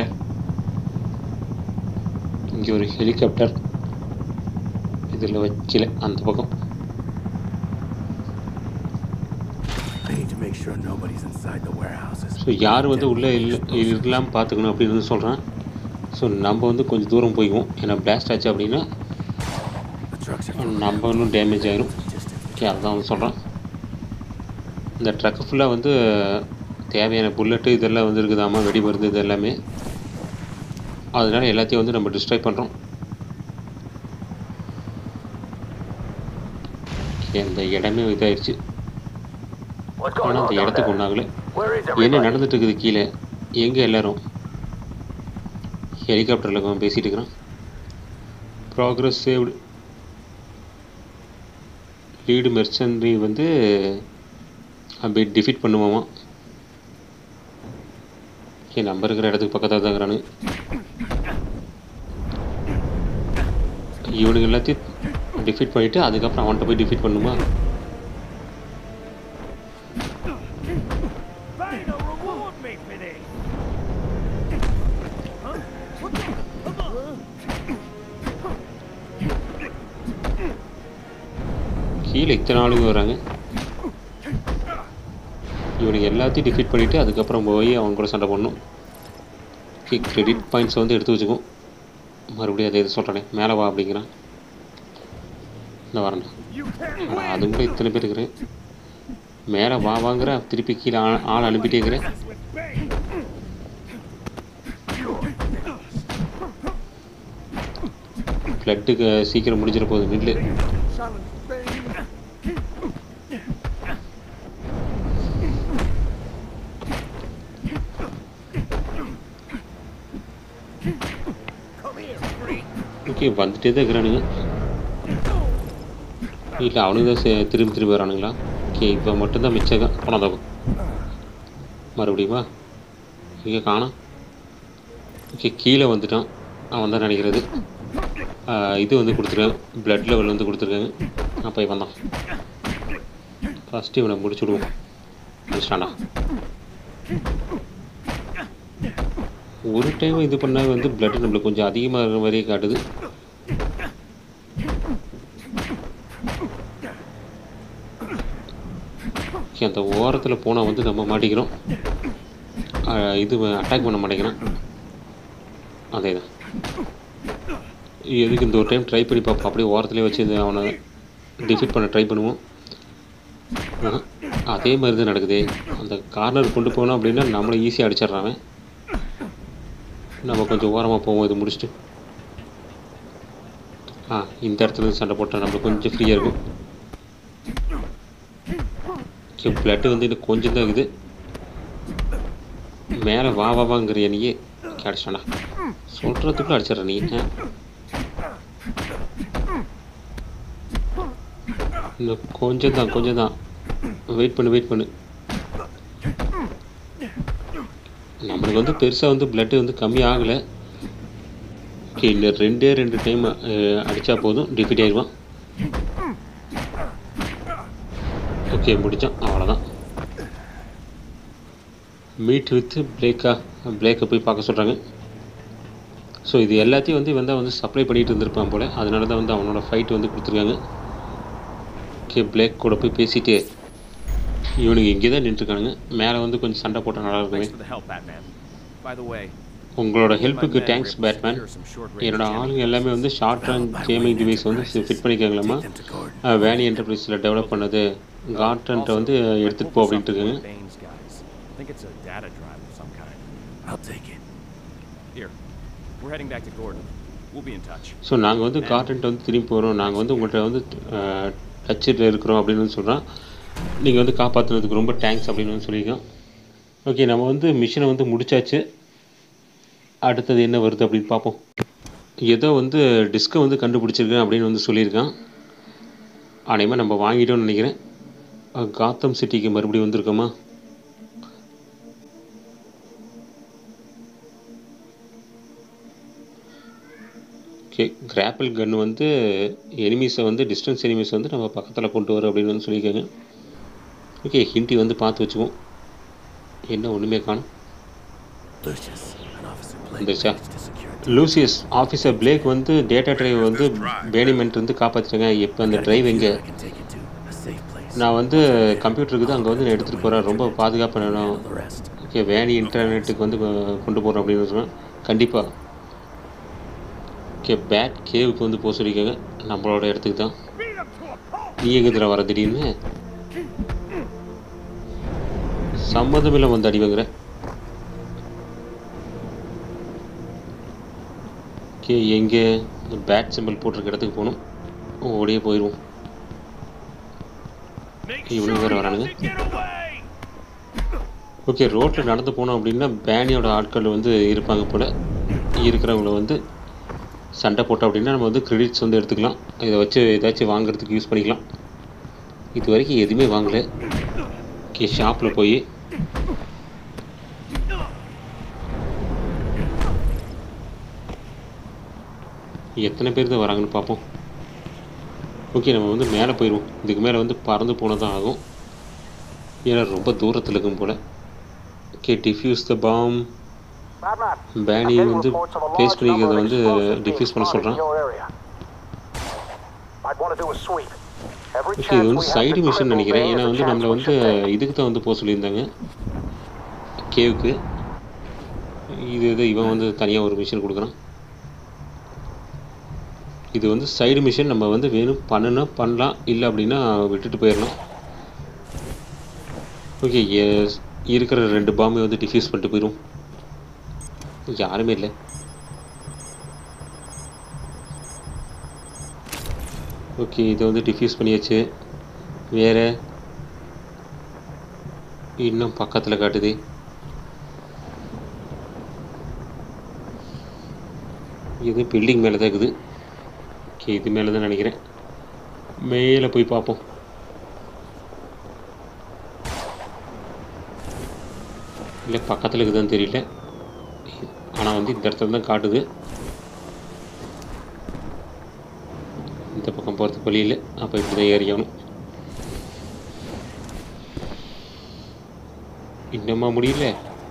இங்கே ஒரு ஹெலிகாப்டர் இதில் வைக்கல அந்த பக்கம் I need to make sure nobody's inside the warehouses. So யார் வந்து உள்ளே இல்லை இல்லாமல் பார்த்துக்கணும் அப்படின்னு வந்து சொல்கிறான் ஸோ நம்ம வந்து கொஞ்சம் தூரம் போய்க்குவோம் ஏன்னா பிளாஸ்ட் ஆச்சு அப்படின்னா The trucks are நம்ம இன்னும் டேமேஜ் ஆயிரும் distant. ஓகே அதுதான் வந்து சொல்கிறான் இந்த ட்ரக்கு ஃபுல்லாக வந்து தேவையான புல்லட்டு இதெல்லாம் வந்து இருக்குதாமா வெடி மருந்து இது எல்லாமே அதனால எல்லாத்தையும் வந்து நம்ம டிஸ்ட்ராய் பண்ணுறோம் இந்த இடமே இதாயிருச்சு What's going ஆனால் on அந்த down இடத்துக்கு there? ஒன்றாகல Where is என்ன everybody? நடந்துட்டு இருக்குது கீழே எங்கே எல்லாரும் ஹெலிகாப்டரில் அவன் பேசிட்டு இருக்கிறான் ப்ராக்ரஸ் சேவ்டு லீடு மெர்ச்சன்ரி வந்து அப்படி டிஃபீட் பண்ணுவான் ஓகே நம்ம இருக்கிற இடத்துக்கு பக்கத்தில் தான் இருக்கிறானு இவனுங்க எல்லாத்தையும் டிஃபீட் பண்ணிவிட்டு அதுக்கப்புறம் அவன்கிட்ட போய் டிஃபீட் பண்ணுமா Vader, reward me for this! Huh? What the? Come on! கீழே இத்தனை ஆளுங்க வராங்க இவனுக்கு எல்லாத்தையும் டிஃபீட் பண்ணிவிட்டு அதுக்கப்புறம் போய் அவங்க கூட சண்டை போடணும் ஓகே கிரெடிட் பாயிண்ட்ஸ் வந்து எடுத்து வச்சுக்கும் மறுபடியும் அதை எது சொல்கிறேனே மேலே வா அப்படிங்கிறான் இந்த வரேன் ஆனால் அது கூட இத்தனை பேர் இருக்கிறேன் மேலே வா வாங்குற திருப்பி கீழே ஆள் ஆள் அனுப்பிட்டே இருக்கிறேன் ஃப்ளட்டுக்கு சீக்கிரம் முடிஞ்சிட போகுது நில்லு Challenge Spain. ஓகே வந்துட்டே தான் இருக்கிறானுங்க இல்லை அவனுங்க தான் சே- திரும்பி திரும்பி வரானுங்களா ஓகே இப்போ மட்டும்தான் மிச்சம் தான் போனதா மறுபடியுமா இங்கே காணோம் ஓகே கீழே வந்துட்டான் அவன் தான் நினைக்கிறது ஆ, இது வந்து கொடுத்துருக்காங்க பிளட் லெவல் வந்து கொடுத்துருக்காங்க அப்போ இவன் தான் ஃபஸ்ட்டு இவனை முடிச்சு விடுவோம் முடிச்சிட்டானா ஒரு டைம் இது பண்ணால் வந்து பிளட் நம்மளுக்கு கொஞ்சம் அதிகமாக இருக்கிற மாதிரியே காட்டுது Okay, அந்த ஓரத்தில் போனால் வந்து நம்ம மாட்டிக்கிறோம் ஆ, இது அட்டாக் பண்ண மாட்டேங்கிறான் அதே தான் எதுக்கு இந்த ஒரு டைம் ட்ரை பண்ணி பார்ப்போம் அப்படியே ஓரத்துலேயே வச்சு இது அவனை டிஃபீட் பண்ண ட்ரை பண்ணுவோம் ஆஹா, அதே மாதிரி தான் நடக்குது அந்த கார்னர் கொண்டு போனோம் அப்படின்னா நம்மளை ஈஸியாக அடிச்சிடுறான் அவன். நம்ம கொஞ்சம் ஓரமாக போவோம் இது முடிச்சுட்டு ஆ இந்த இடத்துல இருந்து சண்டை போட்டால் நம்மளுக்கு கொஞ்சம் ஃப்ரீயாக இருக்கும் ஓகே பிளட்டு வந்து இன்னும் கொஞ்சம் தான் இருக்குது மேலே வா வா வாங்கிறிய நீயே அடிச்சிட்டானா சொல்கிறதுக்குள்ள அடிச்சிடுற நீ ஆ? இன்னும் கொஞ்சம் தான் கொஞ்சம் தான் வெயிட் பண்ணு வெயிட் பண்ணு நம்மளுக்கு வந்து பெருசாக வந்து பிளட்டு வந்து கம்மி ஆகலை ஓகே இன்னும் ரெண்டே ரெண்டு டைம் அடித்தா போதும் டிஃபீட் ஆயிடுவான் ஓகே முடித்தான் அவ்வளோதான் மீட் வித் பிளேக்கா பிளேக்கை போய் பார்க்க சொல்கிறாங்க ஸோ இது எல்லாத்தையும் வந்து இவன் தான் வந்து சப்ளை பண்ணிட்டு இருந்திருப்பான் போல் அதனால தான் வந்து அவனோட ஃபைட் வந்து கொடுத்துருக்காங்க ஓகே பிளேக் கூட போய் பேசிட்டு இவனுக்கு இங்கே தான் நின்றுருக்கானுங்க மேலே வந்து கொஞ்சம் சண்டை போட்டால் நல்லா இருக்குமே Thanks for the help, Batman. By the way, உங்களோட me and my ஹெல்ப்புக்கு men thanks were able to Batman secure some short-range என்னோட jamming ஆளுங்க எல்லாமே வந்து short range By gaming way, device வந்து Enterprises. ஃபிட் பண்ணிக்காங்களாமா Take them to Gordon. Wayne என்டர்பிரைஸில் develop பண்ணது கார்டன்ட்ட வந்து Also, I எடுத்துகிட்டு pulled போ this up அப்படின்ட்டு with one இருக்காங்க of Bane's guys. I think it's a data drive of some kind. I'll take it. Here, we're heading back to Gordon. We'll be in touch. So நாங்கள் வந்து கார்டன்ட்ட வந்து திரும்பி போகிறோம் நாங்கள் வந்து உங்கள்கிட்ட வந்து டச்சில் இருக்கிறோம் அப்படின்னு வந்து சொல்கிறோம் நீங்கள் வந்து காப்பாற்றுனதுக்கு ரொம்ப தேங்க்ஸ் அப்படின்னு வந்து சொல்லியிருக்கோம் ஓகே நம்ம வந்து மிஷினை வந்து முடிச்சாச்சு அடுத்தது என்ன வருது அப்படின்னு பார்ப்போம் ஏதோ வந்து டிஸ்கை வந்து கண்டுபிடிச்சிருக்கேன் அப்படின்னு வந்து சொல்லியிருக்கான் அனைமா நம்ம வாங்கிட்டோம்னு நினைக்கிறேன் அஹ், காத்தம் சிட்டிக்கு மறுபடியும் வந்திருக்கோமா ஓகே கிராப்பிள் கன் வந்து எனிமீஸை வந்து டிஸ்டன்ஸ் எனிமீஸ் வந்து நம்ம பக்கத்தில் கொண்டு வரோம் அப்படின்னு வந்து சொல்லியிருக்காங்க ஓகே ஹிண்டி வந்து பார்த்து வச்சுக்குவோம் என்ன ஒன்றுமே காணும் Lucius, an officer Blake வந்துருச்சா managed to secure Lucius officer Blake வந்து டேட்டா டிரைவ் வந்து பேனிமெண்ட் வந்து காப்பாற்றிட்டாங்க இப்போ அந்த டிரைவ் எங்கே I can take it to a safe place. நான் வந்து கம்ப்யூட்டருக்கு தான் அங்கே வந்து நான் எடுத்துகிட்டு போகிறேன் ரொம்ப பாதுகாப்பான இடம் Handle the rest. Okay Wayne இன்டர்நெட்டுக்கு வந்து கொ- கொண்டு போகிறோம் அப்படின்னு சொன்னேன் கண்டிப்பாக ஓகே பேட் கேவுக்கு வந்து போக சொல்லியிருக்காங்க நம்மளோட இடத்துக்கு தான் நீ எங்கே இதில் வர திடீர்னு சம்மந்தமில்லை வந்து அடி வாங்குற ஓகே எங்கே பேட் சிம்பிள் போட்டிருக்க இடத்துக்கு போகணும் ஓடியே போயிடுவோம் இவனுங்க வேறு வரானுங்க ஓகே ரோட்டில் நடந்து போனோம் அப்படின்னா பேனியோட ஆட்கள் வந்து இருப்பாங்க போல் இருக்கிறவங்கள வந்து சண்டை போட்டோம் அப்படின்னா நம்ம வந்து கிரெடிட்ஸ் வந்து எடுத்துக்கலாம் இதை வச்சு ஏதாச்சும் வாங்குறதுக்கு யூஸ் பண்ணிக்கலாம் இது வரைக்கும் எதுவுமே வாங்கலை ஓகே ஷாப்பில் போய் எத்தனை பேர் தான் வராங்கன்னு பார்ப்போம் ஓகே நம்ம வந்து மேலே போயிடுவோம் இதுக்கு மேலே வந்து பறந்து போனால் தான் ஆகும் ஏன்னா ரொம்ப தூரத்தில் இருக்கும் போல் okay defuse the bomb Batman. Bane I'm getting வந்து reports of a base large பண்ணிக்கிறத number of வந்து explosives being டிஃப்யூஸ் பண்ண spotted in சொல்கிறான் your area. I'd want to do a sweep. Every okay chance இது we வந்து have side to mission cripple நினைக்கிறேன் Bay is ஏன்னா a வந்து chance நம்மளை we வந்து should take. இதுக்கு தான் வந்து போக சொல்லியிருந்தாங்க கேவுக்கு இது இது இவன் வந்து தனியாக ஒரு மிஷன் கொடுக்குறான் இது வந்து சைடு மிஷன் நம்ம வந்து வேணும் பண்ணுனா பண்ணலாம் இல்லை அப்படின்னா விட்டுட்டு போயிடலாம் ஓகே இருக்கிற ரெண்டு பாம்பை வந்து டிஃப்யூஸ் பண்ணிட்டு போயிடும் யாருமே இல்லை ஓகே இதை வந்து டிஃப்யூஸ் பண்ணியாச்சு வேறு இன்னும் பக்கத்தில் காட்டுது இது பில்டிங் மேலே தான் இருக்குது ஓகே இது மேலே தான் நினைக்கிறேன் மேலே போய் பார்ப்போம் இல்லை பக்கத்தில் இருக்குதான்னு தெரியல ஆனால் வந்து இந்த இடத்துல தான் காட்டுது இந்த பக்கம் போகிறதுக்கு வழி இல்லை அப்போ இப்படி தான் ஏறிக்கணும் இன்னுமா முடியல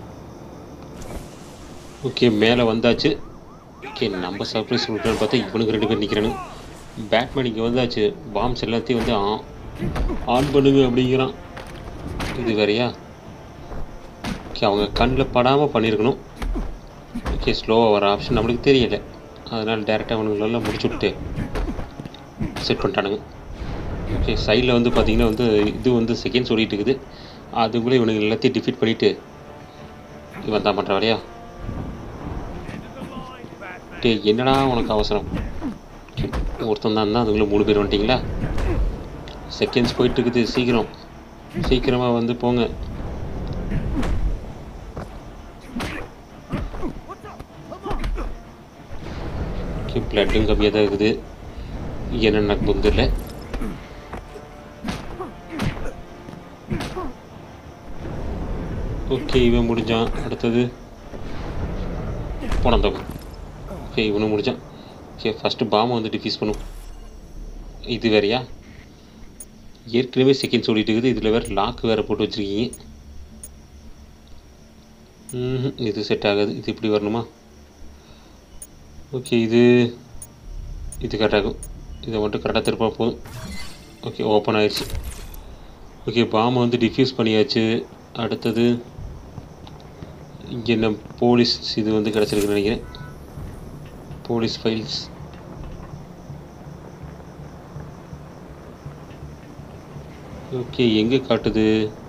ஓகே மேலே வந்தாச்சு ஓகே நம்ம சர்ப்ரைஸ் கொடுக்கலான்னு பார்த்தா இவனுக்கு ரெண்டு பேர் நிற்கிறானு பேட்மேன் இங்கே வந்தாச்சு பாம்ஸ் எல்லாத்தையும் வந்து ஆ- ஆன் பண்ணுங்க அப்படிங்கிறான் இது வேறையா ஓகே அவங்க கண்ணில் படாமல் பண்ணியிருக்கணும் ஓகே ஸ்லோவாக வர ஆப்ஷன் நம்மளுக்கு தெரியல அதனால் டேரெக்டாக அவனுங்களெல்லாம் முடிச்சு விட்டு செட் பண்ணிட்டானுங்க ஓகே சைடில் வந்து பார்த்தீங்கன்னா வந்து இது வந்து செகண்ட்ஸ் ஓடிட்டு இருக்குது அதுக்குள்ளே இவனுங்க எல்லாத்தையும் டிஃபீட் பண்ணிவிட்டு இவன் தான் பண்ணுற வேலையா டேய் என்னடா உனக்கு அவசரம் Okay, ஒருத்தன் தான் இருந்தால் அதுக்குள்ளே மூணு பேர் வந்துட்டிங்களா செகண்ட்ஸ் போயிட்டு இருக்குது சீக்கிரம் சீக்கிரமாக வந்து போங்க ஓகே பிளட்டும் கம்மியாக தான் இருக்குது என்ன நடக்கும் தெரியல ஓகே இவன் முடிஞ்சான் அடுத்தது போனந்தவன் ஓகே இவனும் முடிஞ்சான் ஓகே ஃபஸ்ட்டு பாம்பை வந்து டிஃப்யூஸ் பண்ணும் இது வேறையா ஏற்கனவே செகண்ட் சொல்லிட்டு இருக்குது இதில் வேறு லாக் வேறு போட்டு வச்சுருக்கீங்க ம்ஹும், இது செட் ஆகாது இது இப்படி வரணுமா ஓகே இது இது கரெக்டாகும் இதை மட்டும் கரெக்டாக திருப்பா போதும் ஓகே ஓப்பன் ஆயிடுச்சு ஓகே பாம்பை வந்து டிஃப்யூஸ் பண்ணியாச்சு அடுத்தது இங்கே என்ன போலீஸ் இது வந்து கிடச்சிருக்குன்னு நினைக்கிறேன் போலீஸ் ஃபைல்ஸ் ஓகே எங்கே காட்டுது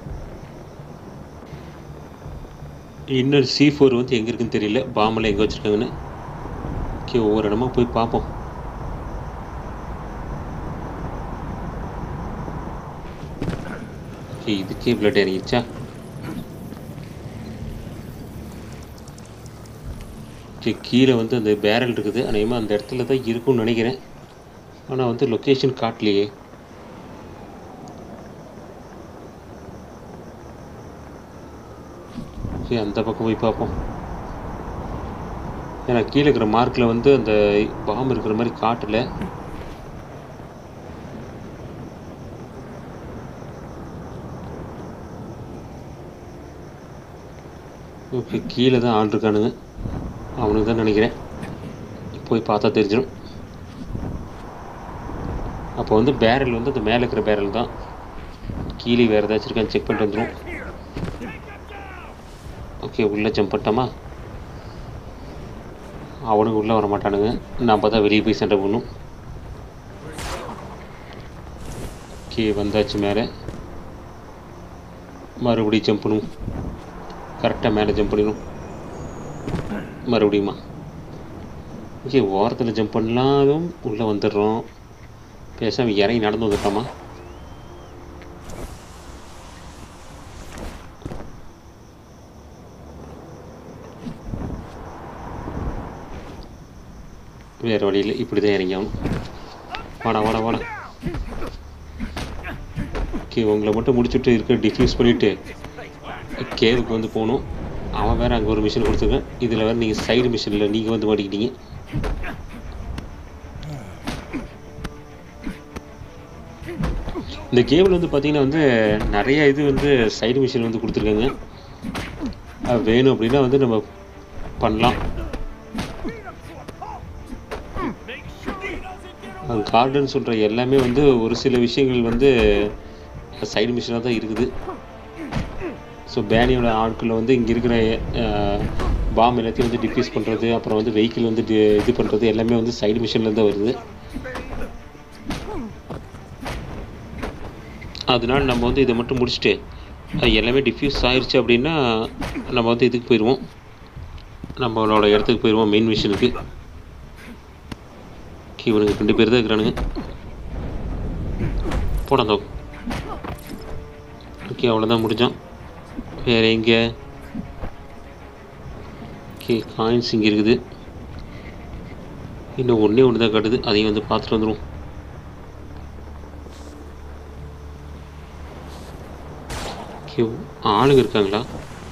இன்னொரு சி ஃபோர் வந்து எங்கே இருக்குன்னு தெரியல பாம்பெல்லாம் எங்கே வச்சுருக்காங்கன்னு ஓகே ஒவ்வொரு இடமா போய் பார்ப்போம் ஓகே இதுக்கே பிளட் இறங்கிச்சா ஓகே கீழே வந்து அந்த பேரல் இருக்குது அநேகமாக அந்த இடத்துல தான் இருக்கும்னு நினைக்கிறேன் ஆனால் வந்து லொக்கேஷன் காட்டலையே ஓகே அந்த பக்கம் போய் பார்ப்போம் ஏன்னா கீழே இருக்கிற மார்க்கில் வந்து அந்த பாம்பு இருக்கிற மாதிரி காட்டலை ஓகே கீழே தான் ஆள் இருக்கானுங்க அவனுக்கு தான் நினைக்கிறேன் போய் பார்த்தா தெரிஞ்சிடும் அப்போ வந்து பேரல் வந்து அந்த மேலே இருக்கிற பேரல் தான் கீழே வேறு ஏதாச்சும் இருக்கான்னு செக் பண்ணிட்டு வந்துடும் ஓகே உள்ளே ஜம்ப் பண்ணிட்டோமா அவனுக்கு உள்ளே வர மாட்டானுங்க நம்ம தான் வெளியே போய் சண்டை போடணும் ஓகே வந்தாச்சு மேலே மறுபடியும் ஜம்ப் பண்ணுவோம் கரெக்டாக மேலே ஜம்ப் பண்ணிடும் மறுபடியுமா ஓகே ஓரத்தில் ஜம்ப் பண்ணலாம் உள்ளே வந்துடுறோம் பேசாமல் இறங்கி நடந்து வந்துட்டோமா வேறு வழியில் இப்படி தான் இறங்கி ஆகணும் வாடா வாடா வாடா ஓகே உங்களை மட்டும் முடிச்சுட்டு இருக்க டிஃப்யூஸ் பண்ணிவிட்டு கேவுக்கு வந்து போகணும் அவன் வேறு அங்கே ஒரு மிஷின் கொடுத்துருக்கேன் இதில் வேறு நீங்கள் சைடு மிஷினில் நீங்கள் வந்து மாட்டிக்கிட்டீங்க இந்த கேபிள் வந்து பார்த்தீங்கன்னா வந்து நிறைய இது வந்து சைடு மிஷின் வந்து கொடுத்துருக்காங்க அது வேணும் அப்படின்னா வந்து நம்ம பண்ணலாம் கார்டன் சொல்கிற எல்லாமே வந்து ஒரு சில விஷயங்கள் வந்து சைடு மிஷினாக தான் இருக்குது ஸோ பேனியோட ஆட்களில் வந்து இங்கே இருக்கிற பாம் எல்லாத்தையும் வந்து டிஃப்யூஸ் பண்ணுறது அப்புறம் வந்து வெஹிக்கிள் வந்து டி- இது பண்ணுறது எல்லாமே வந்து சைடு மிஷின்லேருந்து தான் வருது அதனால நம்ம வந்து இதை மட்டும் முடிச்சுட்டு அது எல்லாமே டிஃப்யூஸ் ஆயிடுச்சு அப்படின்னா நம்ம வந்து இதுக்கு போயிடுவோம் நம்மளோட இடத்துக்கு போயிடுவோம் மெயின் மிஷினுக்கு இவனுக்கு ரெண்டு பேர் தான் இருக்கிறானுங்க போடாந்தோ ஓகே அவ்வளோதான் முடிஞ்சோம் வேறு எங்கே ஓகே காயின்ஸ் இங்கே இருக்குது இன்னும் ஒன்றே ஒன்று தான் காட்டுது அதையும் வந்து பார்த்துட்டு வந்துடும் ஓகே ஆளுங்க இருக்காங்களா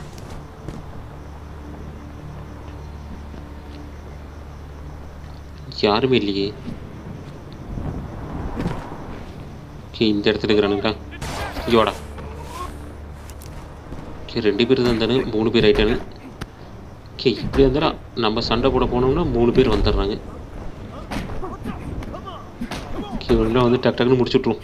யாருமே இல்லையே ஓகே இந்த இடத்துல இருக்கிறானுங்களா இங்கோடா ஓகே ரெண்டு பேர் தான் இருந்தானு மூணு பேர் ஆயிட்டானு ஓகே இப்படி இருந்தாலும் நம்ம சண்டை போட போனோம்னா மூணு பேர் வந்துடுறாங்க ஓகே இவங்களாம் வந்து டக் டக்குன்னு முடிச்சு விட்ருவோம்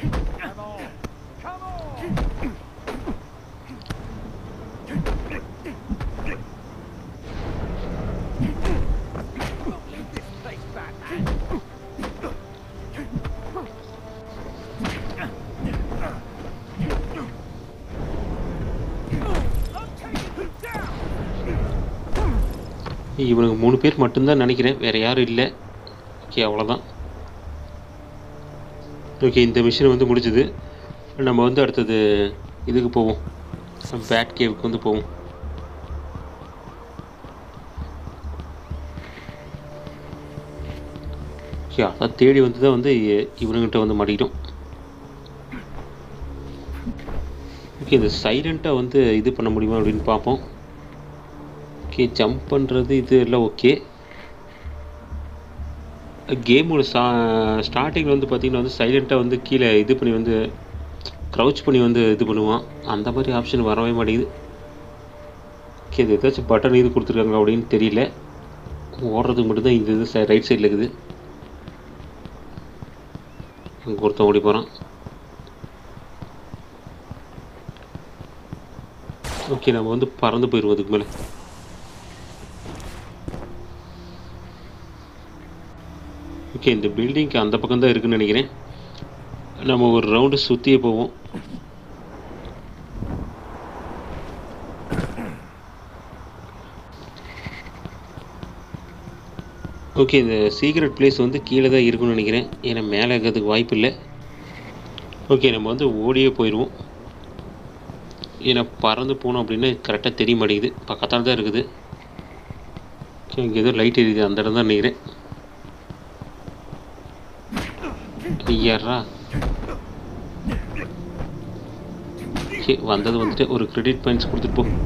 இவனுக்கு மூணு பேர் மட்டும்தான் நினைக்கிறேன் வேறு யாரும் இல்லை ஓகே அவ்வளோதான் ஓகே இந்த மிஷின் வந்து முடிஞ்சுது நம்ம வந்து அடுத்தது இதுக்கு போவோம் பேட் கேவுக்கு வந்து போவோம் ஓகே அதான் தேடி வந்து தான் வந்து இ- இவனுங்கிட்ட வந்து மாட்டிக்கிட்டோம் ஓகே இந்த சைலண்ட்டாக வந்து இது பண்ண முடியுமா அப்படின்னு பார்ப்போம் ஓகே ஜம்ப் பண்ணுறது இது எல்லாம் ஓகே கேமோட ஸ்டா ஸ்டார்டிங்கில் வந்து பார்த்தீங்கன்னா வந்து சைலண்ட்டாக வந்து கீழே இது பண்ணி வந்து க்ரௌச் பண்ணி வந்து இது பண்ணுவான் அந்த மாதிரி ஆப்ஷன் வரவே மாட்டேங்குது ஓகே இது ஏதாச்சும் பட்டன் இது கொடுத்துருக்காங்க அப்படின்னு தெரியல ஓடுறதுக்கு மட்டும்தான் இந்த இது ரைட் சைடில் இருக்குது அங்கே ஒருத்தன் ஓடி போகிறான் ஓகே நம்ம வந்து பறந்து போயிடுவோம் அதுக்கு மேலே ஓகே இந்த பில்டிங்க்கு அந்த பக்கம் தான் இருக்குன்னு நினைக்கிறேன் நம்ம ஒரு ரவுண்டு சுற்றியே போவோம் ஓகே இந்த சீக்ரெட் பிளேஸ் வந்து கீழே தான் இருக்குன்னு நினைக்கிறேன் ஏன்னா மேலே இருக்கிறதுக்கு வாய்ப்பு இல்லை ஓகே நம்ம வந்து ஓடியே போயிடுவோம் ஏன்னா பறந்து போனோம் அப்படின்னு கரெக்டாக தெரிய மாட்டேங்குது பக்கத்தால் தான் இருக்குது ஓகே இங்கே ஏதோ லைட் எரியுது அந்த இடம் தான் நினைக்கிறேன் நீ யாரா ஓகே வந்தது வந்துட்டு ஒரு கிரெடிட் பாயிண்ட்ஸ் கொடுத்துட்டு போ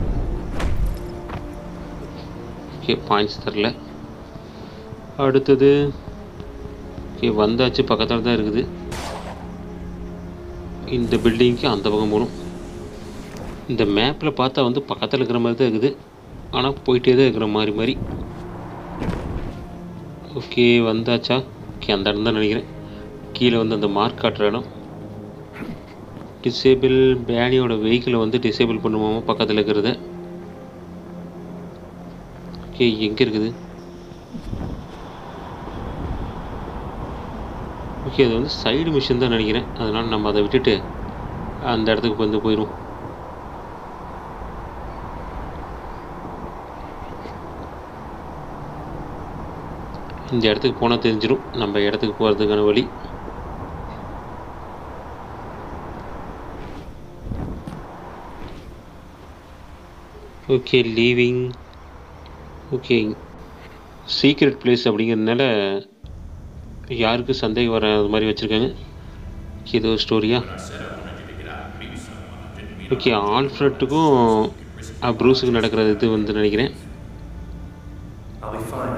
ஓகே பாயிண்ட்ஸ் தரல அடுத்தது ஓகே வந்தாச்சு பக்கத்தில் தான் இருக்குது இந்த பில்டிங்க்கு அந்த பக்கம் போகணும் இந்த மேப்பில் பார்த்தா வந்து பக்கத்தில் இருக்கிற மாதிரி தான் இருக்குது ஆனால் போயிட்டே தான் இருக்கிற மாதிரி மாதிரி ஓகே வந்தாச்சா ஓகே அந்த இடம் தான் நினைக்கிறேன் கீழே வந்து அந்த மார்க் காட்டுற இடம் டிசேபிள் பேனியோட வெஹிக்கிளை வந்து டிசேபிள் பண்ணுவோமா பக்கத்தில் இருக்கிறத ஓகே எங்கே இருக்குது ஓகே அது வந்து சைடு மிஷின் தான் நினைக்கிறேன் அதனால் நம்ம அதை விட்டுட்டு அந்த இடத்துக்கு வந்து போயிடும் இந்த இடத்துக்கு போனால் தெரிஞ்சிடும் நம்ம இடத்துக்கு போகிறதுக்கான வழி okay leaving okay secret place அப்படிங்கிறதுனால யாருக்கும் சந்தேகம் வராத மாதிரி வச்சுருக்காங்க ஏதோ ஸ்டோரியா ஓகே ஆல்ஃப்ரட்டுக்கும் ப்ரூஸுக்கு நடக்கிற இது வந்து நினைக்கிறேன் I'll be fine.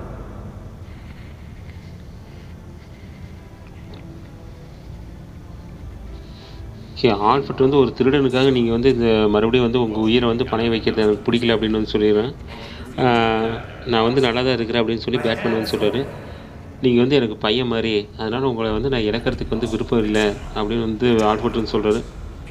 Okay Alfred வந்து ஒரு திருடனுக்காக நீங்கள் வந்து இந்த மறுபடியும் வந்து உங்கள் உயிரை வந்து பணைய வைக்கிறது எனக்கு பிடிக்கல அப்படின்னு வந்து சொல்லிடுறேன் ஆஹ், நான் வந்து நல்லா தான் இருக்கிறேன் அப்படின்னு சொல்லி பேட்மேன் வந்து சொல்கிறாரு நீங்கள் வந்து எனக்கு பையன் மாதிரி அதனால் உங்களை வந்து நான் இழக்கிறதுக்கு வந்து விருப்பம் இல்லை அப்படின்னு வந்து ஆல்பர்ட் வந்து சொல்கிறாரு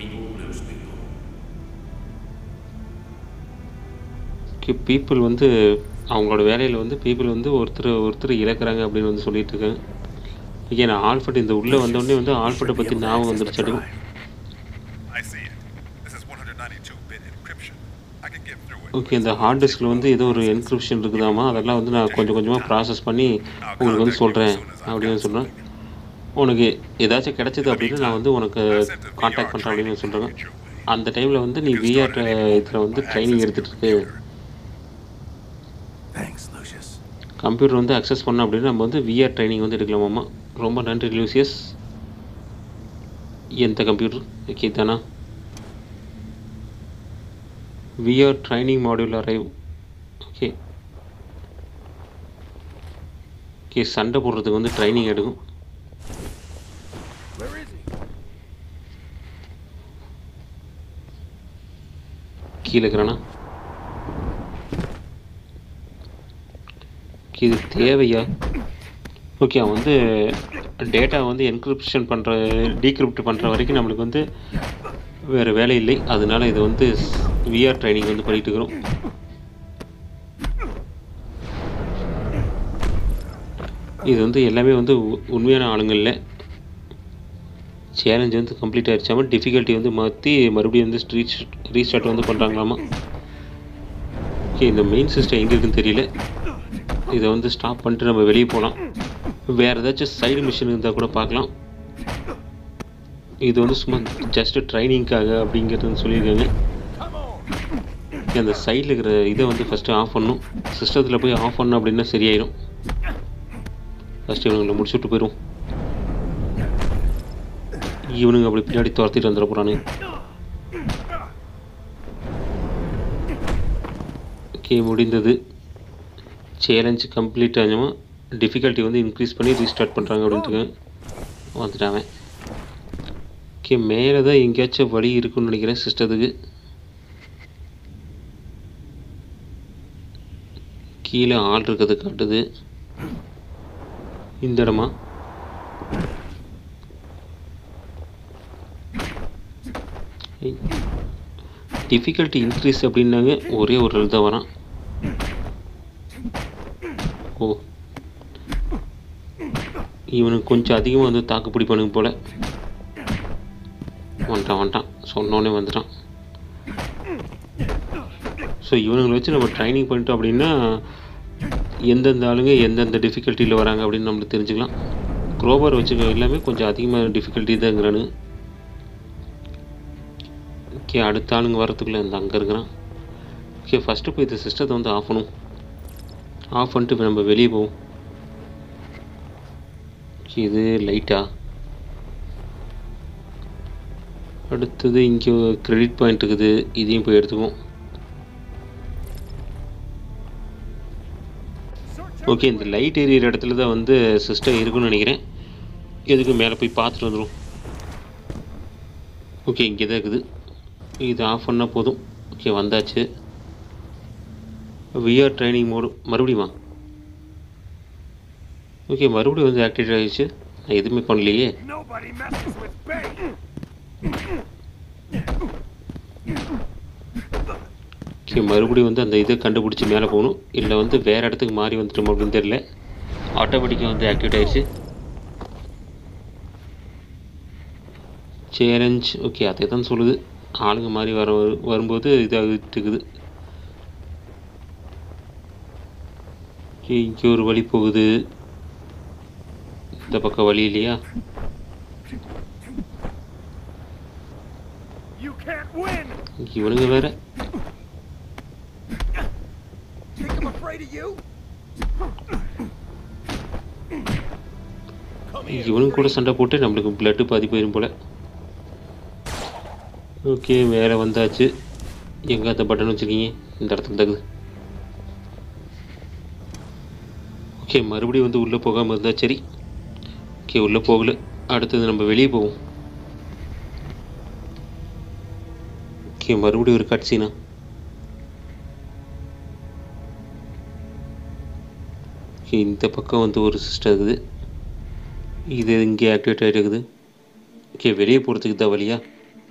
பீப்புள் வந்து அவங்களோட வேலையில் வந்து பீப்புள் வந்து ஒருத்தர் ஒருத்தர் இழக்கிறாங்க அப்படின்னு வந்து சொல்லிட்டு இருக்காங்க ஓகே நான் ஆல்ஃபர்ட் இந்த உள்ளே வந்தோடனே வந்து ஆல்ஃபர்ட்டை பற்றி ஞாபகம் வந்துருச்சு அப்படி I see it. This is 192-bit encryption. I can get through it. Okay இந்த ஹார்ட் டிஸ்கில் வந்து ஏதோ ஒரு என்கிரிப்ஷன் இருக்குதாமா அதெல்லாம் வந்து நான் கொஞ்சம் கொஞ்சமாக ப்ராசஸ் பண்ணி உங்களுக்கு வந்து சொல்கிறேன் அப்படின்னு சொல்கிறேன் உனக்கு ஏதாச்சும் கிடைச்சது அப்படின்னா நான் வந்து உனக்கு காண்டாக்ட் பண்ணுறேன் அப்படின்னு சொல்கிறேன் அந்த டைமில் வந்து நீ விஆர் இதில் வந்து ட்ரைனிங் எடுத்துகிட்டு இருக்கு Thanks, Lucius. கம்ப்யூட்டர் வந்து அக்சஸ் பண்ணோம் அப்படின்னா நம்ம வந்து விஆர் ட்ரைனிங் வந்து எடுக்கலாமாம்மா ரொம்ப நன்றி லூசியஸ் எந்த கம்ப்யூட்டர் ஓகே தானா VR training module arrive okay okay சண்டை போடுறதுக்கு வந்து ட்ரைனிங் எடுக்கும் Where is he? கீழே இருக்கிறானா ஓகே, இது தேவையா ஓகே அவன் வந்து டேட்டா வந்து என்கிரிப்ஷன் பண்ணுற டீக்ரிப்ட் பண்ணுற வரைக்கும் நம்மளுக்கு வந்து வேறு வேலை இல்லை அதனால இது வந்து விஆர் ட்ரைனிங் வந்து பண்ணிட்டு இருக்கிறோம் இது வந்து எல்லாமே வந்து உ- உண்மையான ஆளுங்க இல்லை சேலஞ்ச் வந்து கம்ப்ளீட் ஆயிடுச்சாம டிஃபிகல்ட்டி வந்து மாற்றி மறுபடியும் வந்து ஸ்ட்ரீட் ரீஸ்டார்ட் வந்து பண்ணுறாங்களாமா ஓகே இந்த மெயின் சிஸ்டம் எங்கே இருக்குன்னு தெரியல இதை வந்து ஸ்டாப் பண்ணிட்டு நம்ம வெளியே போகலாம் வேறு ஏதாச்சும் சைடு மிஷின் இருந்தால் கூட பார்க்கலாம் இது வந்து சும்மா ஜஸ்ட் ட்ரைனிங்க்காக அப்படிங்கிறது வந்து சொல்லியிருக்காங்க அந்த சைடில் இருக்கிற இதை வந்து ஃபஸ்ட்டு ஆஃப் பண்ணணும் சிஸ்டத்தில் போய் ஆஃப் பண்ணோம் அப்படின்னா சரியாயிடும் ஃபஸ்ட்டு இவனுங்களை முடிச்சு விட்டு போயிடும் இவனுங்க அப்படி பின்னாடி துரத்திட்டு வந்துட போகிறானுங்க ஓகே முடிந்தது சேலஞ்ச் கம்ப்ளீட் ஆகாமல் டிஃபிகல்ட்டி வந்து இன்க்ரீஸ் பண்ணி ரீஸ்டார்ட் பண்ணுறாங்க அப்படின்ட்டு வந்துட்டாங்க ஓகே மேலே தான் எங்கேயாச்சும் வழி இருக்குன்னு நினைக்கிறேன் சிஸ்டத்துக்கு கீழே ஆள் இருக்கிறது காட்டுது இந்த இடமா டிஃபிகல்ட்டி இன்க்ரீஸ் அப்படின்னாங்க ஒரே ஒரு ஆள் தான் வரான் ஓ இவனுக்கு கொஞ்சம் அதிகமாக வந்து தாக்கு பிடிப்பானுங்க போல வந்துட்டான் வந்துட்டான் சொன்னோடனே வந்துட்டான் ஸோ இவனுங்களை வச்சு நம்ம ட்ரைனிங் பண்ணிட்டோம் அப்படின்னா எந்தெந்த ஆளுங்க எந்தெந்த டிஃபிகல்ட்டியில் வராங்க அப்படின்னு நம்மளுக்கு தெரிஞ்சுக்கலாம் குரோபர் வச்சுக்க எல்லாமே கொஞ்சம் அதிகமாக டிஃபிகல்ட்டி தாங்கிறானு ஓகே அடுத்த ஆளுங்க வரத்துக்குள்ளே இந்த அங்கே இருக்கிறான் ஓகே ஃபஸ்ட்டு போய் இந்த சிஸ்டத்தை வந்து ஆஃப் பண்ணும் ஆஃப் பண்ணிட்டு இப்ப நம்ம வெளியே போவோம் Okay, இது லைட்டா அடுத்தது இங்கே கிரெடிட் பாயிண்ட் இருக்குது இதையும் போய் எடுத்துக்குவோம் ஓகே இந்த லைட் எரியிற இடத்துல தான் வந்து சிஸ்டம் இருக்குன்னு நினைக்கிறேன் எதுக்கு மேலே போய் பார்த்துட்டு வந்துடும் ஓகே இங்கே தான் இருக்குது இது ஆஃப் பண்ணால் போதும் ஓகே வந்தாச்சு விஆர் ட்ரைனிங் மோடு மறுபடியுமா ஓகே மறுபடியும் வந்து ஆக்டிவேட் ஆகிடுச்சு நான் எதுவுமே பண்ணலையே Nobody messes with Bane. Okay மறுபடியும் வந்து அந்த இதை கண்டுபிடிச்சி மேலே போகணும் இல்லை வந்து வேறு இடத்துக்கு மாறி வந்துட்டோம் அப்படின்னு தெரியல ஆட்டோமேட்டிக்காக வந்து ஆக்டிவேட் ஆயிடுச்சு சேலஞ்ச் ஓகே அதே தான் சொல்லுது ஆளுங்க மாதிரி வர வரும்போது இதாகிட்டு இருக்குது ஓகே இங்கே ஒரு வழி போகுது இந்த பக்கம் வழி இல்லையா You can't win. இவனுங்க வேற Think I'm afraid of you? இவனுங்க கூட சண்டை போட்டு நம்மளுக்கு பிளட்டு பாதி போயிடும் போல ஓகே மேலே வந்தாச்சு எங்கே அந்த பட்டன் வச்சுருக்கீங்க இந்த இடத்துல தகுது ஓகே மறுபடியும் வந்து உள்ளே போகாமல் இருந்தா சரி ஓகே உள்ளே போகல அடுத்தது நம்ம வெளியே போவோம் ஓகே மறுபடியும் ஒரு கட் சீனா ஓகே இந்த பக்கம் வந்து ஒரு சிஸ்டம் இருக்குது இது இங்கே ஆக்டிவேட் ஆகிட்டு இருக்குது ஓகே வெளியே போகிறதுக்கு தான் வழியா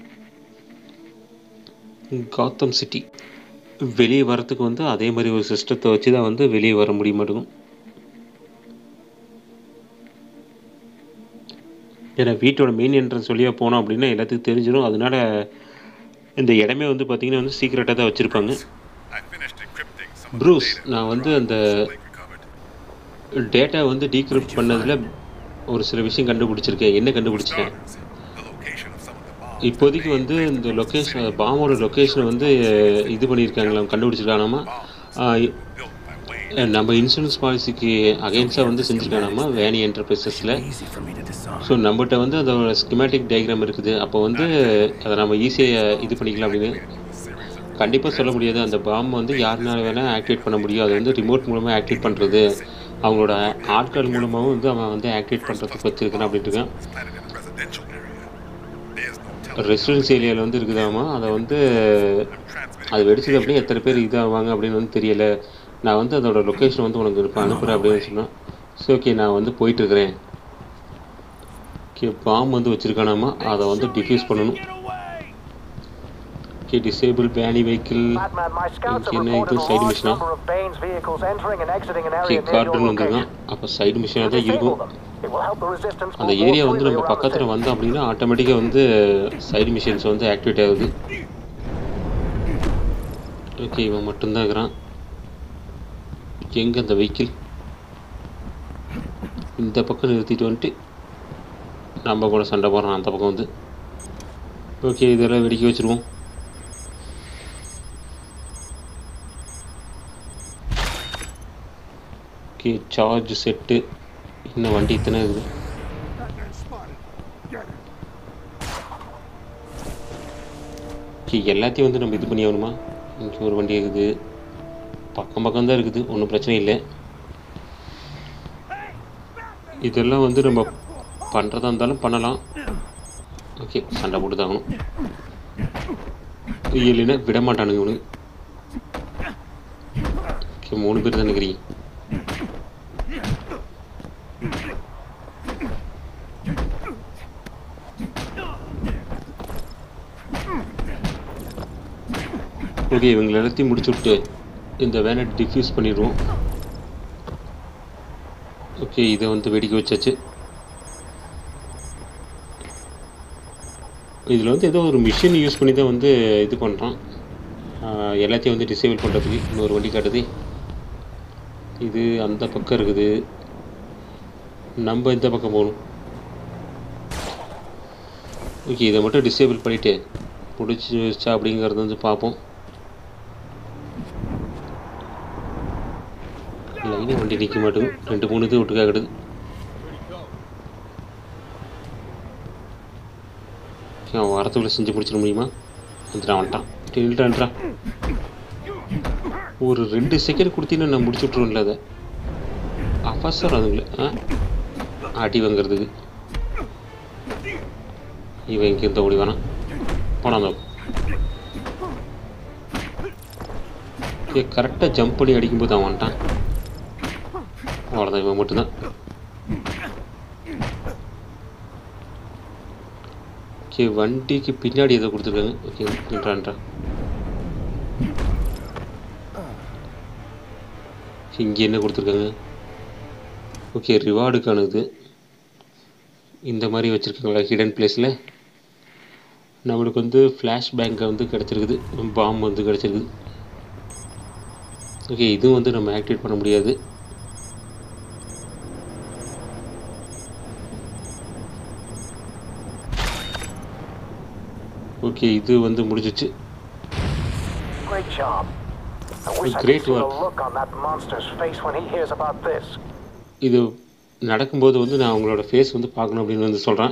காத்தம் சிட்டி வெளியே வரத்துக்கு வந்து அதே மாதிரி ஒரு சிஸ்டத்தை வச்சு தான் வந்து வெளியே வர முடிய மாட்டேங்கும் ஏன்னா வீட்டோட மெயின் என்ட்ரன்ஸ் வழியாக போனோம் அப்படின்னா எல்லாத்துக்கும் தெரிஞ்சிடும் அதனால இந்த இடமே வந்து பார்த்திங்கன்னா வந்து சீக்ரெட்டாக தான் வச்சுருப்பாங்க I finished encrypting some of the Bruce data நான் வந்து அந்த Lake recovered. டேட்டா வந்து டீக்ரிப்ட் பண்ணதில் ஒரு சில விஷயம் கண்டுபிடிச்சிருக்கேன் என்ன கண்டுபிடிச்சிட்டேன் Starters, the location of some of the bombs இப்போதைக்கு வந்து இந்த லொக்கேஷன் பாம்போட லொக்கேஷனை வந்து இது பண்ணியிருக்காங்களாம் கண்டுபிடிச்சிருக்கானாமா built by Wayne. நம்ம இன்சூரன்ஸ் பாலிசிக்கு அகைன்ஸ்டாக வந்து செஞ்சுருக்கானாமா வேணி என்டர்பிரைசஸில் Easy for me to disarm. So நம்மகிட்ட வந்து அதோட ஸ்கிமேட்டிக் டயக்ராம் இருக்குது அப்போ வந்து அதை நம்ம ஈஸியாக இது பண்ணிக்கலாம் அப்படின்னு கண்டிப்பாக சொல்ல முடியாது அந்த பாம் வந்து யாருனால வேணால் ஆக்டிவேட் பண்ண முடியும் அது வந்து ரிமோட் மூலமாக ஆக்டிவேட் பண்ணுறது அவங்களோட ஆட்கள் மூலமாகவும் வந்து அவன் வந்து ஆக்டிவேட் பண்ணுறதுக்கு வச்சுருக்கான் அப்படின்ட்டு இருக்கான் It's planted in a residential area. There's no telling. Residence ஏரியாவில் வந்து இருக்குதாமா அதை வந்து I'm transmitting அது வெடிச்சது அப்படியே எத்தனை பேர் இதாவாங்க அப்படின்னு வந்து தெரியல நான் வந்து அதோட லொக்கேஷன் வந்து உனக்கு இப்போ அனுப்புகிறேன் அப்படின்னு சொன்னான் சரி ஓகே நான் வந்து போயிட்டுருக்கிறேன் ஓகே பாம் வந்து வச்சுருக்கானாமா அதை வந்து டிஃப்யூஸ் பண்ணணும் okay disable Bane vehicle Batman, my scouts have என்ன reported இது a சைடு large மிஷினா number of Bane's vehicles entering and exiting an okay area near your Gordon location. வந்துருக்கான் அப்போ சைடு மிஷினாக தான் Disable இருக்கும் them. It will help the resistance அந்த move more area வந்து freely நம்ம around the பக்கத்தில் city. வந்தோம் அப்படின்னா ஆட்டோமேட்டிக்காக வந்து சைடு மிஷின்ஸ் வந்து ஆக்டிவேட் ஆகுது ஓகே இவன் மட்டும்தான் இருக்கிறான் எங்கே அந்த வெஹிக்கிள் இந்த பக்கம் நிறுத்திட்டு வந்துட்டு நம்ம கூட சண்டை போடுறான் அந்த பக்கம் வந்து ஓகே இதெல்லாம் வெடிக்க வச்சுருவோம் ஓகே சார்ஜ் செட்டு இன்னும் வண்டி இத்தனை இருக்குது Batman spotted. Get him. Okay எல்லாத்தையும் வந்து நம்ம இது பண்ணி ஆகணுமா இங்கே ஒரு வண்டி இருக்குது பக்கம் பக்கம் தான் இருக்குது ஒன்றும் பிரச்சனை இல்லை இதெல்லாம் வந்து நம்ம பண்ணுறதா இருந்தாலும் பண்ணலாம் ஓகே சண்டை போட்டு தாகணும் இல்லைன்னா விட மாட்டானுங்க இவனுங்க ஓகே மூணு பேர் தான் நிற்கிறீங்க ஓகே இவங்க எல்லாத்தையும் முடிச்சு விட்டு இந்த வேனை டிஃப்யூஸ் பண்ணிடுவோம் ஓகே இதை வந்து வெடிக்க வச்சாச்சு இதில் வந்து ஏதோ ஒரு மிஷின் யூஸ் பண்ணி தான் வந்து இது பண்ணுறான் எல்லாத்தையும் வந்து டிசேபிள் பண்ணுறதுக்கு இன்னொரு வண்டி காட்டுது இது அந்த பக்கம் இருக்குது நம்ம இந்த பக்கம் போகணும் ஓகே இதை மட்டும் டிசேபிள் பண்ணிவிட்டு பிடிச்சிச்சா அப்படிங்கிறத வந்து பார்ப்போம் லைனாக வண்டி நிற்க மாட்டேங்குது ரெண்டு மூணு இது விட்டுக்கா கிடது அவன் வரத்துக்குள்ளே செஞ்சு முடிச்சிட முடியுமா வந்துட்டான் வந்துட்டான் நின்றுட்டான்றான் ஒரு ரெண்டு செகண்ட் கொடுத்தீங்கன்னா நான் முடிச்சு விட்ருவேன்ல அதை அவசரம் அதுங்கள ஆ அடி வாங்குறதுக்கு இவன் இங்கே இருந்த ஓடி வேணாம் போனான் அந்த ஏ கரெக்டாக ஜம்ப் பண்ணி அடிக்கும்போது அவன் வந்துட்டான் அவ்வளோதான் இவன் மட்டும்தான் ஓகே வண்டிக்கு பின்னாடி ஏதோ கொடுத்துருக்காங்க ஓகே நின்றான்றா இங்கே என்ன கொடுத்துருக்காங்க ஓகே ரிவார்டுக்கானது இந்த மாதிரி வச்சுருக்காங்களா ஹிடன் பிளேஸில் நம்மளுக்கு வந்து ஃப்ளாஷ் பேங்கை வந்து கிடச்சிருக்குது பாம் வந்து கிடச்சிருக்குது ஓகே இதுவும் வந்து நம்ம ஆக்டிவேட் பண்ண முடியாது ஓகே இது வந்து முடிஞ்சிச்சு Great job. I wish I Great could see work. the look on that monster's face when he hears about this. இது நடக்கும்போது வந்து நான் உங்களோட ஃபேஸ் வந்து பார்க்கணும் அப்படின்னு வந்து சொல்கிறேன்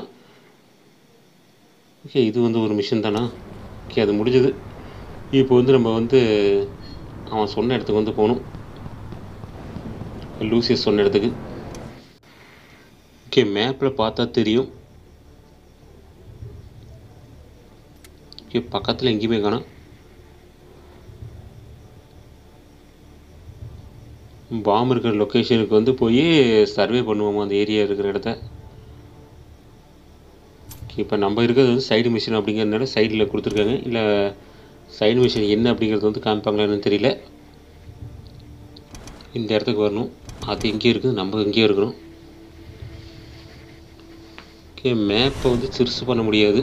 ஓகே இது வந்து ஒரு மிஷின் தானா ஓகே அது முடிஞ்சது இப்போ வந்து நம்ம வந்து அவன் சொன்ன இடத்துக்கு வந்து போகணும் லூசியஸ் சொன்ன இடத்துக்கு ஓகே மேப்பில் பார்த்தா தெரியும் ஓகே பக்கத்தில் எங்கேயுமே காணோம் பாம்பு இருக்கிற லொக்கேஷனுக்கு வந்து போய் சர்வே பண்ணுவோமா அந்த ஏரியா இருக்கிற இடத்த இப்போ நம்ம இருக்கிறது வந்து சைடு மிஷின் அப்படிங்கிறதுனால சைடில் கொடுத்துருக்காங்க இல்லை சைடு மிஷின் என்ன அப்படிங்கிறது வந்து காமிப்பாங்களான்னு தெரியல இந்த இடத்துக்கு வரணும் அது எங்கேயும் இருக்குது நம்ம எங்கேயும் இருக்கணும் ஓகே மேப்பை வந்து சிறுசு பண்ண முடியாது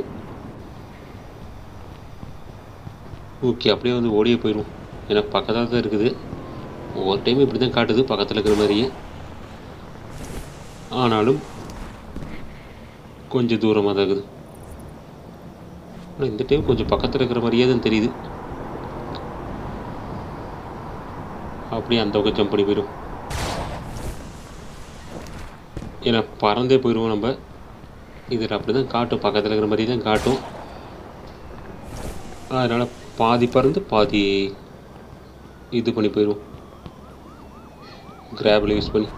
ஓகே அப்படியே வந்து ஓடியே போயிடும் ஏன்னா பக்கத்தில் தான் இருக்குது ஒவ்வொரு டைம் இப்படி தான் காட்டுது பக்கத்தில் இருக்கிற மாதிரியே ஆனாலும் கொஞ்சம் தூரமாக தான் இருக்குது ஆனால் இந்த டைம் கொஞ்சம் பக்கத்தில் இருக்கிற மாதிரியே தான் தெரியுது அப்படியே அந்த பக்கம் ஜம்ப் பண்ணி போயிடும் ஏன்னா பறந்தே போயிடுவோம் நம்ம இதில் அப்படி தான் காட்டும் பக்கத்தில் இருக்கிற மாதிரி தான் காட்டும் அதனால் பாதி பறந்து பாதி இது பண்ணி போயிடும் கிராபில் யூஸ் பண்ணி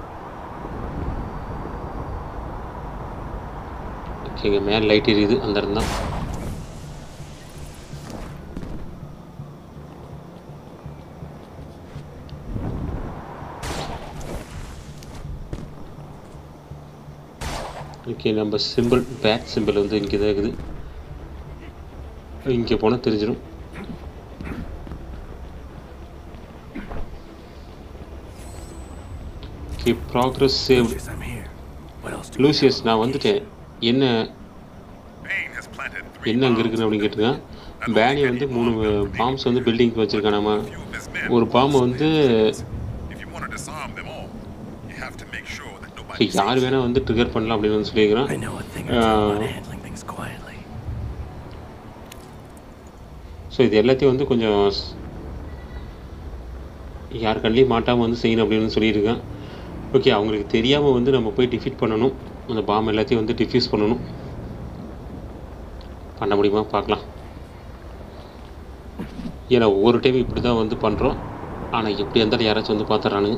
ஓகேங்க மேலே லைட் எரியுது அந்த இடம் தான் ஓகே நம்ம சிம்பிள் பேட் சிம்பிள் வந்து இங்கே தான் இருக்குது இங்கே போனால் தெரிஞ்சிடும் okay progress saved Lucius, I'm here. What else do we Lucius நான் வந்துட்டேன் என்ன Bane has planted three என்ன அங்கே bombs. இருக்குன்னு அப்படின்னு கேட்டிருக்கேன் பேனி வந்து மூணு பாம்ஸ் வந்து பில்டிங்க்கு வச்சுருக்கானாமா Few of his men ஒரு பாம்பை வந்து If you want to disarm them all, you have to make sure that இப்போ nobody யார் sees வேணால் வந்து ட்ரிகர் பண்ணலாம் அப்படின்னு வந்து சொல்லியிருக்கிறான் I know a thing or two on Uh, handling things quietly. So இது எல்லாத்தையும் வந்து கொஞ்சம் ஸ்- யார் கண்ணிலையும் மாட்டாமல் வந்து செய்யணும் அப்படின்னு சொல்லியிருக்கேன் ஓகே அவங்களுக்கு தெரியாமல் வந்து நம்ம போய் டிஃபீட் பண்ணணும் அந்த பாம் எல்லாத்தையும் வந்து டிஃப்யூஸ் பண்ணணும் பண்ண முடியுமா பார்க்கலாம் ஏன்னா ஒவ்வொரு டைம் இப்படி தான் வந்து பண்ணுறோம் ஆனால் எப்படி இருந்தாலும் யாராச்சும் வந்து பார்த்துட்றானுங்க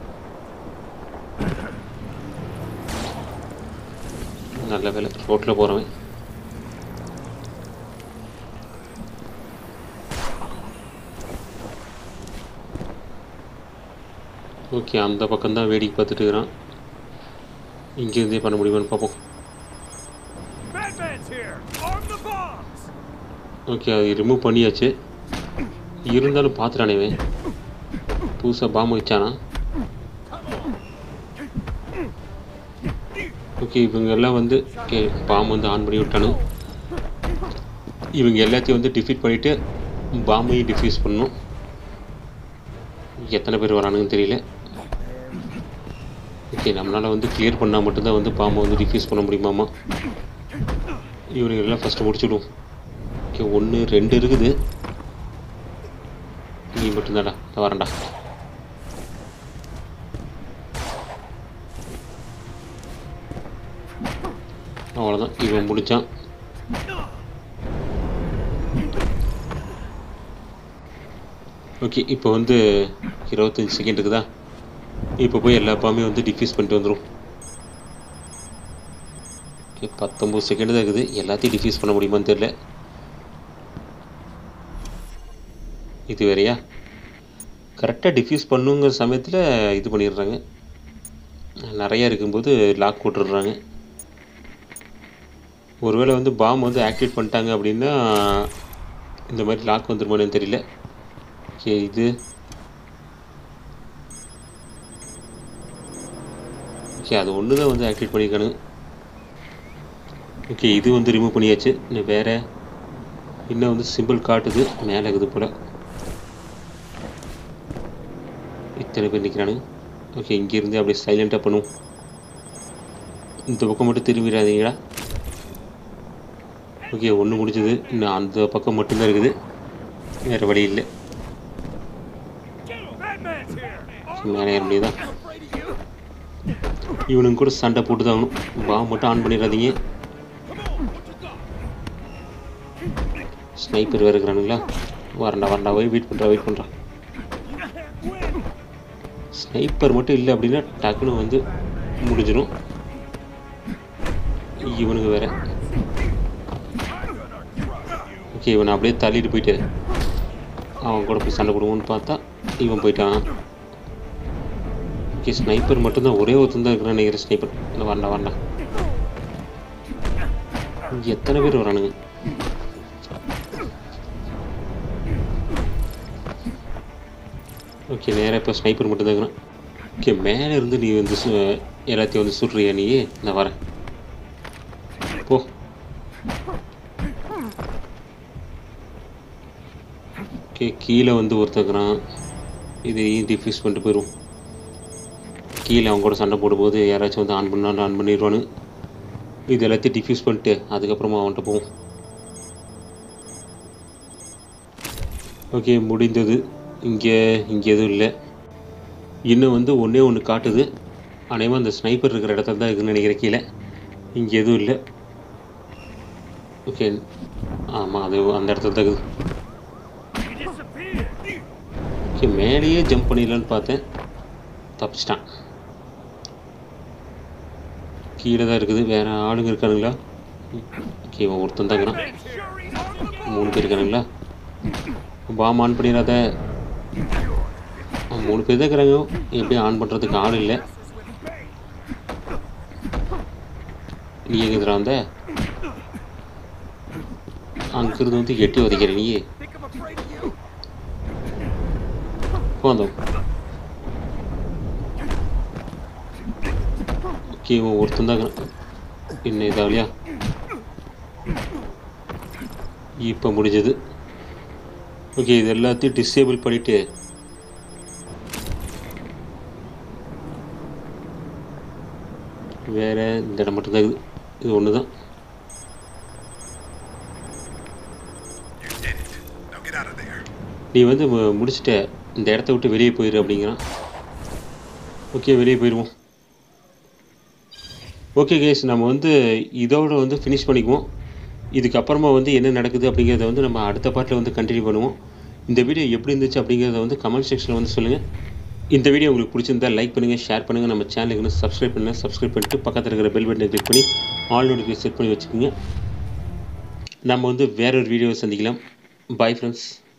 நல்ல வேலை ரோட்டில் போகிறவன் ஓகே அந்த பக்கம் தான் வேடிக்கை பார்த்துட்டு இருக்கிறான் இங்கேருந்தே பண்ண முடியுமான்னு பார்ப்போம் Batman's here! Arm the bombs! Okay அது ரிமூவ் பண்ணியாச்சு இருந்தாலும் பார்த்துட்டானே இவன் புதுசாக பாம்பு வச்சானா ஓகே இவங்க எல்லாம் வந்து ஓகே பாம்பு வந்து ஆன் பண்ணி விட்டானு இவங்க எல்லாத்தையும் வந்து டிஃபீட் பண்ணிவிட்டு பாம்பையும் டிஃப்யூஸ் பண்ணணும் எத்தனை பேர் வரானுங்கன்னு தெரியல ஓகே நம்மளால் வந்து கிளியர் பண்ணால் மட்டும்தான் வந்து பாம்பை வந்து டிஃப்யூஸ் பண்ண முடியுமாமா இவனுங்க எல்லாம் ஃபஸ்ட்டு முடிச்சுடுவோம் ஓகே ஒன்று ரெண்டு இருக்குது நீ மட்டும்தான்டா நான் வரேன்டா அவ்வளோதான் இவன் முடிச்சான் ஓகே இப்போ வந்து இருபத்தஞ்சி செகண்ட் இருக்குதா இப்போ போய் எல்லா பாம்பையும் வந்து டிஃப்யூஸ் பண்ணிட்டு வந்துடும் ஓகே பத்தொம்பது செகண்ட் தான் இருக்குது எல்லாத்தையும் டிஃப்யூஸ் பண்ண முடியுமான்னு தெரில இது வேறையா கரெக்டாக டிஃப்யூஸ் பண்ணுங்கிற சமயத்தில் இது பண்ணிடுறாங்க நிறையா இருக்கும்போது லாக் போட்டுடுறாங்க ஒருவேளை வந்து பாம் வந்து ஆக்டிவேட் பண்ணிட்டாங்க அப்படின்னா இந்த மாதிரி லாக் வந்துருமானு தெரியல ஓகே இது ஓகே அது ஒன்று தான் வந்து ஆக்டிவேட் பண்ணியிருக்கானுங்க ஓகே இது வந்து ரிமூவ் பண்ணியாச்சு இன்னும் வேறு இன்னும் வந்து சிம்பிள் காட்டுது மேலே இருக்குது போல் இத்தனை பேர் நிற்கிறானுங்க ஓகே இங்கேருந்து அப்படியே சைலண்ட்டாக பண்ணுவோம் இந்த பக்கம் மட்டும் திரும்பிடாதீங்கடா ஓகே ஒன்று முடிஞ்சது இன்னும் அந்த பக்கம் மட்டும்தான் இருக்குது வேறு வழி இல்லை Batman's here! மேலே ஏற முடியுதா இவனுங்க கூட சண்டை போட்டு தான் ஆகணும் பாம் மட்டும் ஆன் பண்ணிடாதீங்க ஸ்னைப்பர் வேறு இருக்கிறானுங்களா வரண்டா வரண்டா போய் வெயிட் பண்ணுறா வெயிட் பண்ணுறா ஸ்னைப்பர் மட்டும் இல்லை அப்படின்னா டக்குன்னு வந்து முடிஞ்சிடும் இவனுங்க வேற ஓகே இவனை அப்படியே தள்ளிட்டு போயிட்டு அவன் கூட போய் சண்டை போடுவோன்னு பார்த்தா இவன் போயிட்டான் ஓகே ஸ்னைப்பர் மட்டும்தான் ஒரே ஒருத்தன் தான் இருக்கிறான்னு நினைக்கிறேன் ஸ்னைப்பர் இல்லை வரண்டா வரண்டா இங்க எத்தனை பேர் வரானுங்க ஓகே நேராக இப்போ ஸ்னைப்பர் மட்டும் தான் இருக்கிறான் ஓகே மேலே இருந்து நீ வந்து சு- எல்லாத்தையும் வந்து சுடுறியா நீ நான் வரேன் போ ஓகே கீழே வந்து ஒருத்தக்கிறான் இதையும் டிஃப்யூஸ் பண்ணிட்டு போயிடுவோம் கீழே அவங்க கூட சண்டை போடும்போது யாராச்சும் வந்து ஆன் பண்ணாலும் ஆன் பண்ணிடுவானு இது எல்லாத்தையும் டிஃப்யூஸ் பண்ணிட்டு அதுக்கப்புறமா அவன்கிட்ட போவோம் ஓகே முடிந்தது இங்கே இங்கே எதுவும் இல்லை இன்னும் வந்து ஒன்றே ஒன்று காட்டுது அநேகமாக அந்த ஸ்னைப்பர் இருக்கிற இடத்துல தான் இருக்குன்னு நினைக்கிறேன் கீழே இங்கே எதுவும் இல்லை ஓகே ஆமாம் அது அந்த இடத்துல தான் இருக்குது ஓகே மேலேயே ஜம்ப் பண்ணிடலான்னு பார்த்தேன் தப்பிச்சிட்டான் கீழே தான் இருக்குது வேறு ஆளுங்க இருக்கானுங்களா ஓகே இவன் ஒருத்தன் தான் இருக்கிறான் மூணு பேர் இருக்கானுங்களா பாம் ஆன் பண்ணிடாத அவன் மூணு பேர் தான் இருக்கிறாங்க எப்படி ஆன் பண்ணுறதுக்கு ஆள் இல்லை நீ எங்கேதுரா வந்த அங்கிருந்து வந்து எட்டி உதைக்கிற நீ போந்தோம் ஓகே இவன் ஒருத்தன் தான் இருக்கிறான். என்ன இதாகலையா இப்போ முடிஞ்சது ஓகே இது எல்லாத்தையும் டிசேபிள் பண்ணிவிட்டு வேறு இந்த இடம் மட்டும்தான் இருக்குது இது ஒன்று தான் You did it. Now get out of there. நீ வந்து மு- முடிச்சிட்ட இந்த இடத்த விட்டு வெளியே போயிரு அப்படிங்கிறான் ஓகே வெளியே போயிடுவோம் ஓகே கேஸ் நம்ம வந்து இதோட வந்து ஃபினிஷ் பண்ணிக்குவோம் இதுக்கப்புறமா வந்து என்ன நடக்குது அப்படிங்கிறத வந்து நம்ம அடுத்த பாட்டில் வந்து கண்டினியூ பண்ணுவோம் இந்த வீடியோ எப்படி இருந்துச்சு அப்படிங்கிறத வந்து கமெண்ட் செக்ஷனில் வந்து சொல்லுங்கள் இந்த வீடியோ உங்களுக்கு பிடிச்சிருந்தா லைக் பண்ணுங்கள் ஷேர் பண்ணுங்கள் நம்ம சேனலுக்கு வந்து சப்ஸ்கிரைப் பண்ணுங்கள் சப்ஸ்கிரைப் பண்ணிட்டு பக்கத்தில் இருக்கிற பெல் பட்டனை கிளிக் பண்ணி ஆல் நோட்டிஃபிகேஷன் செட் பண்ணி வச்சுக்கோங்க நம்ம வந்து வேற ஒரு வீடியோவை சந்திக்கலாம் பாய் ஃப்ரெண்ட்ஸ்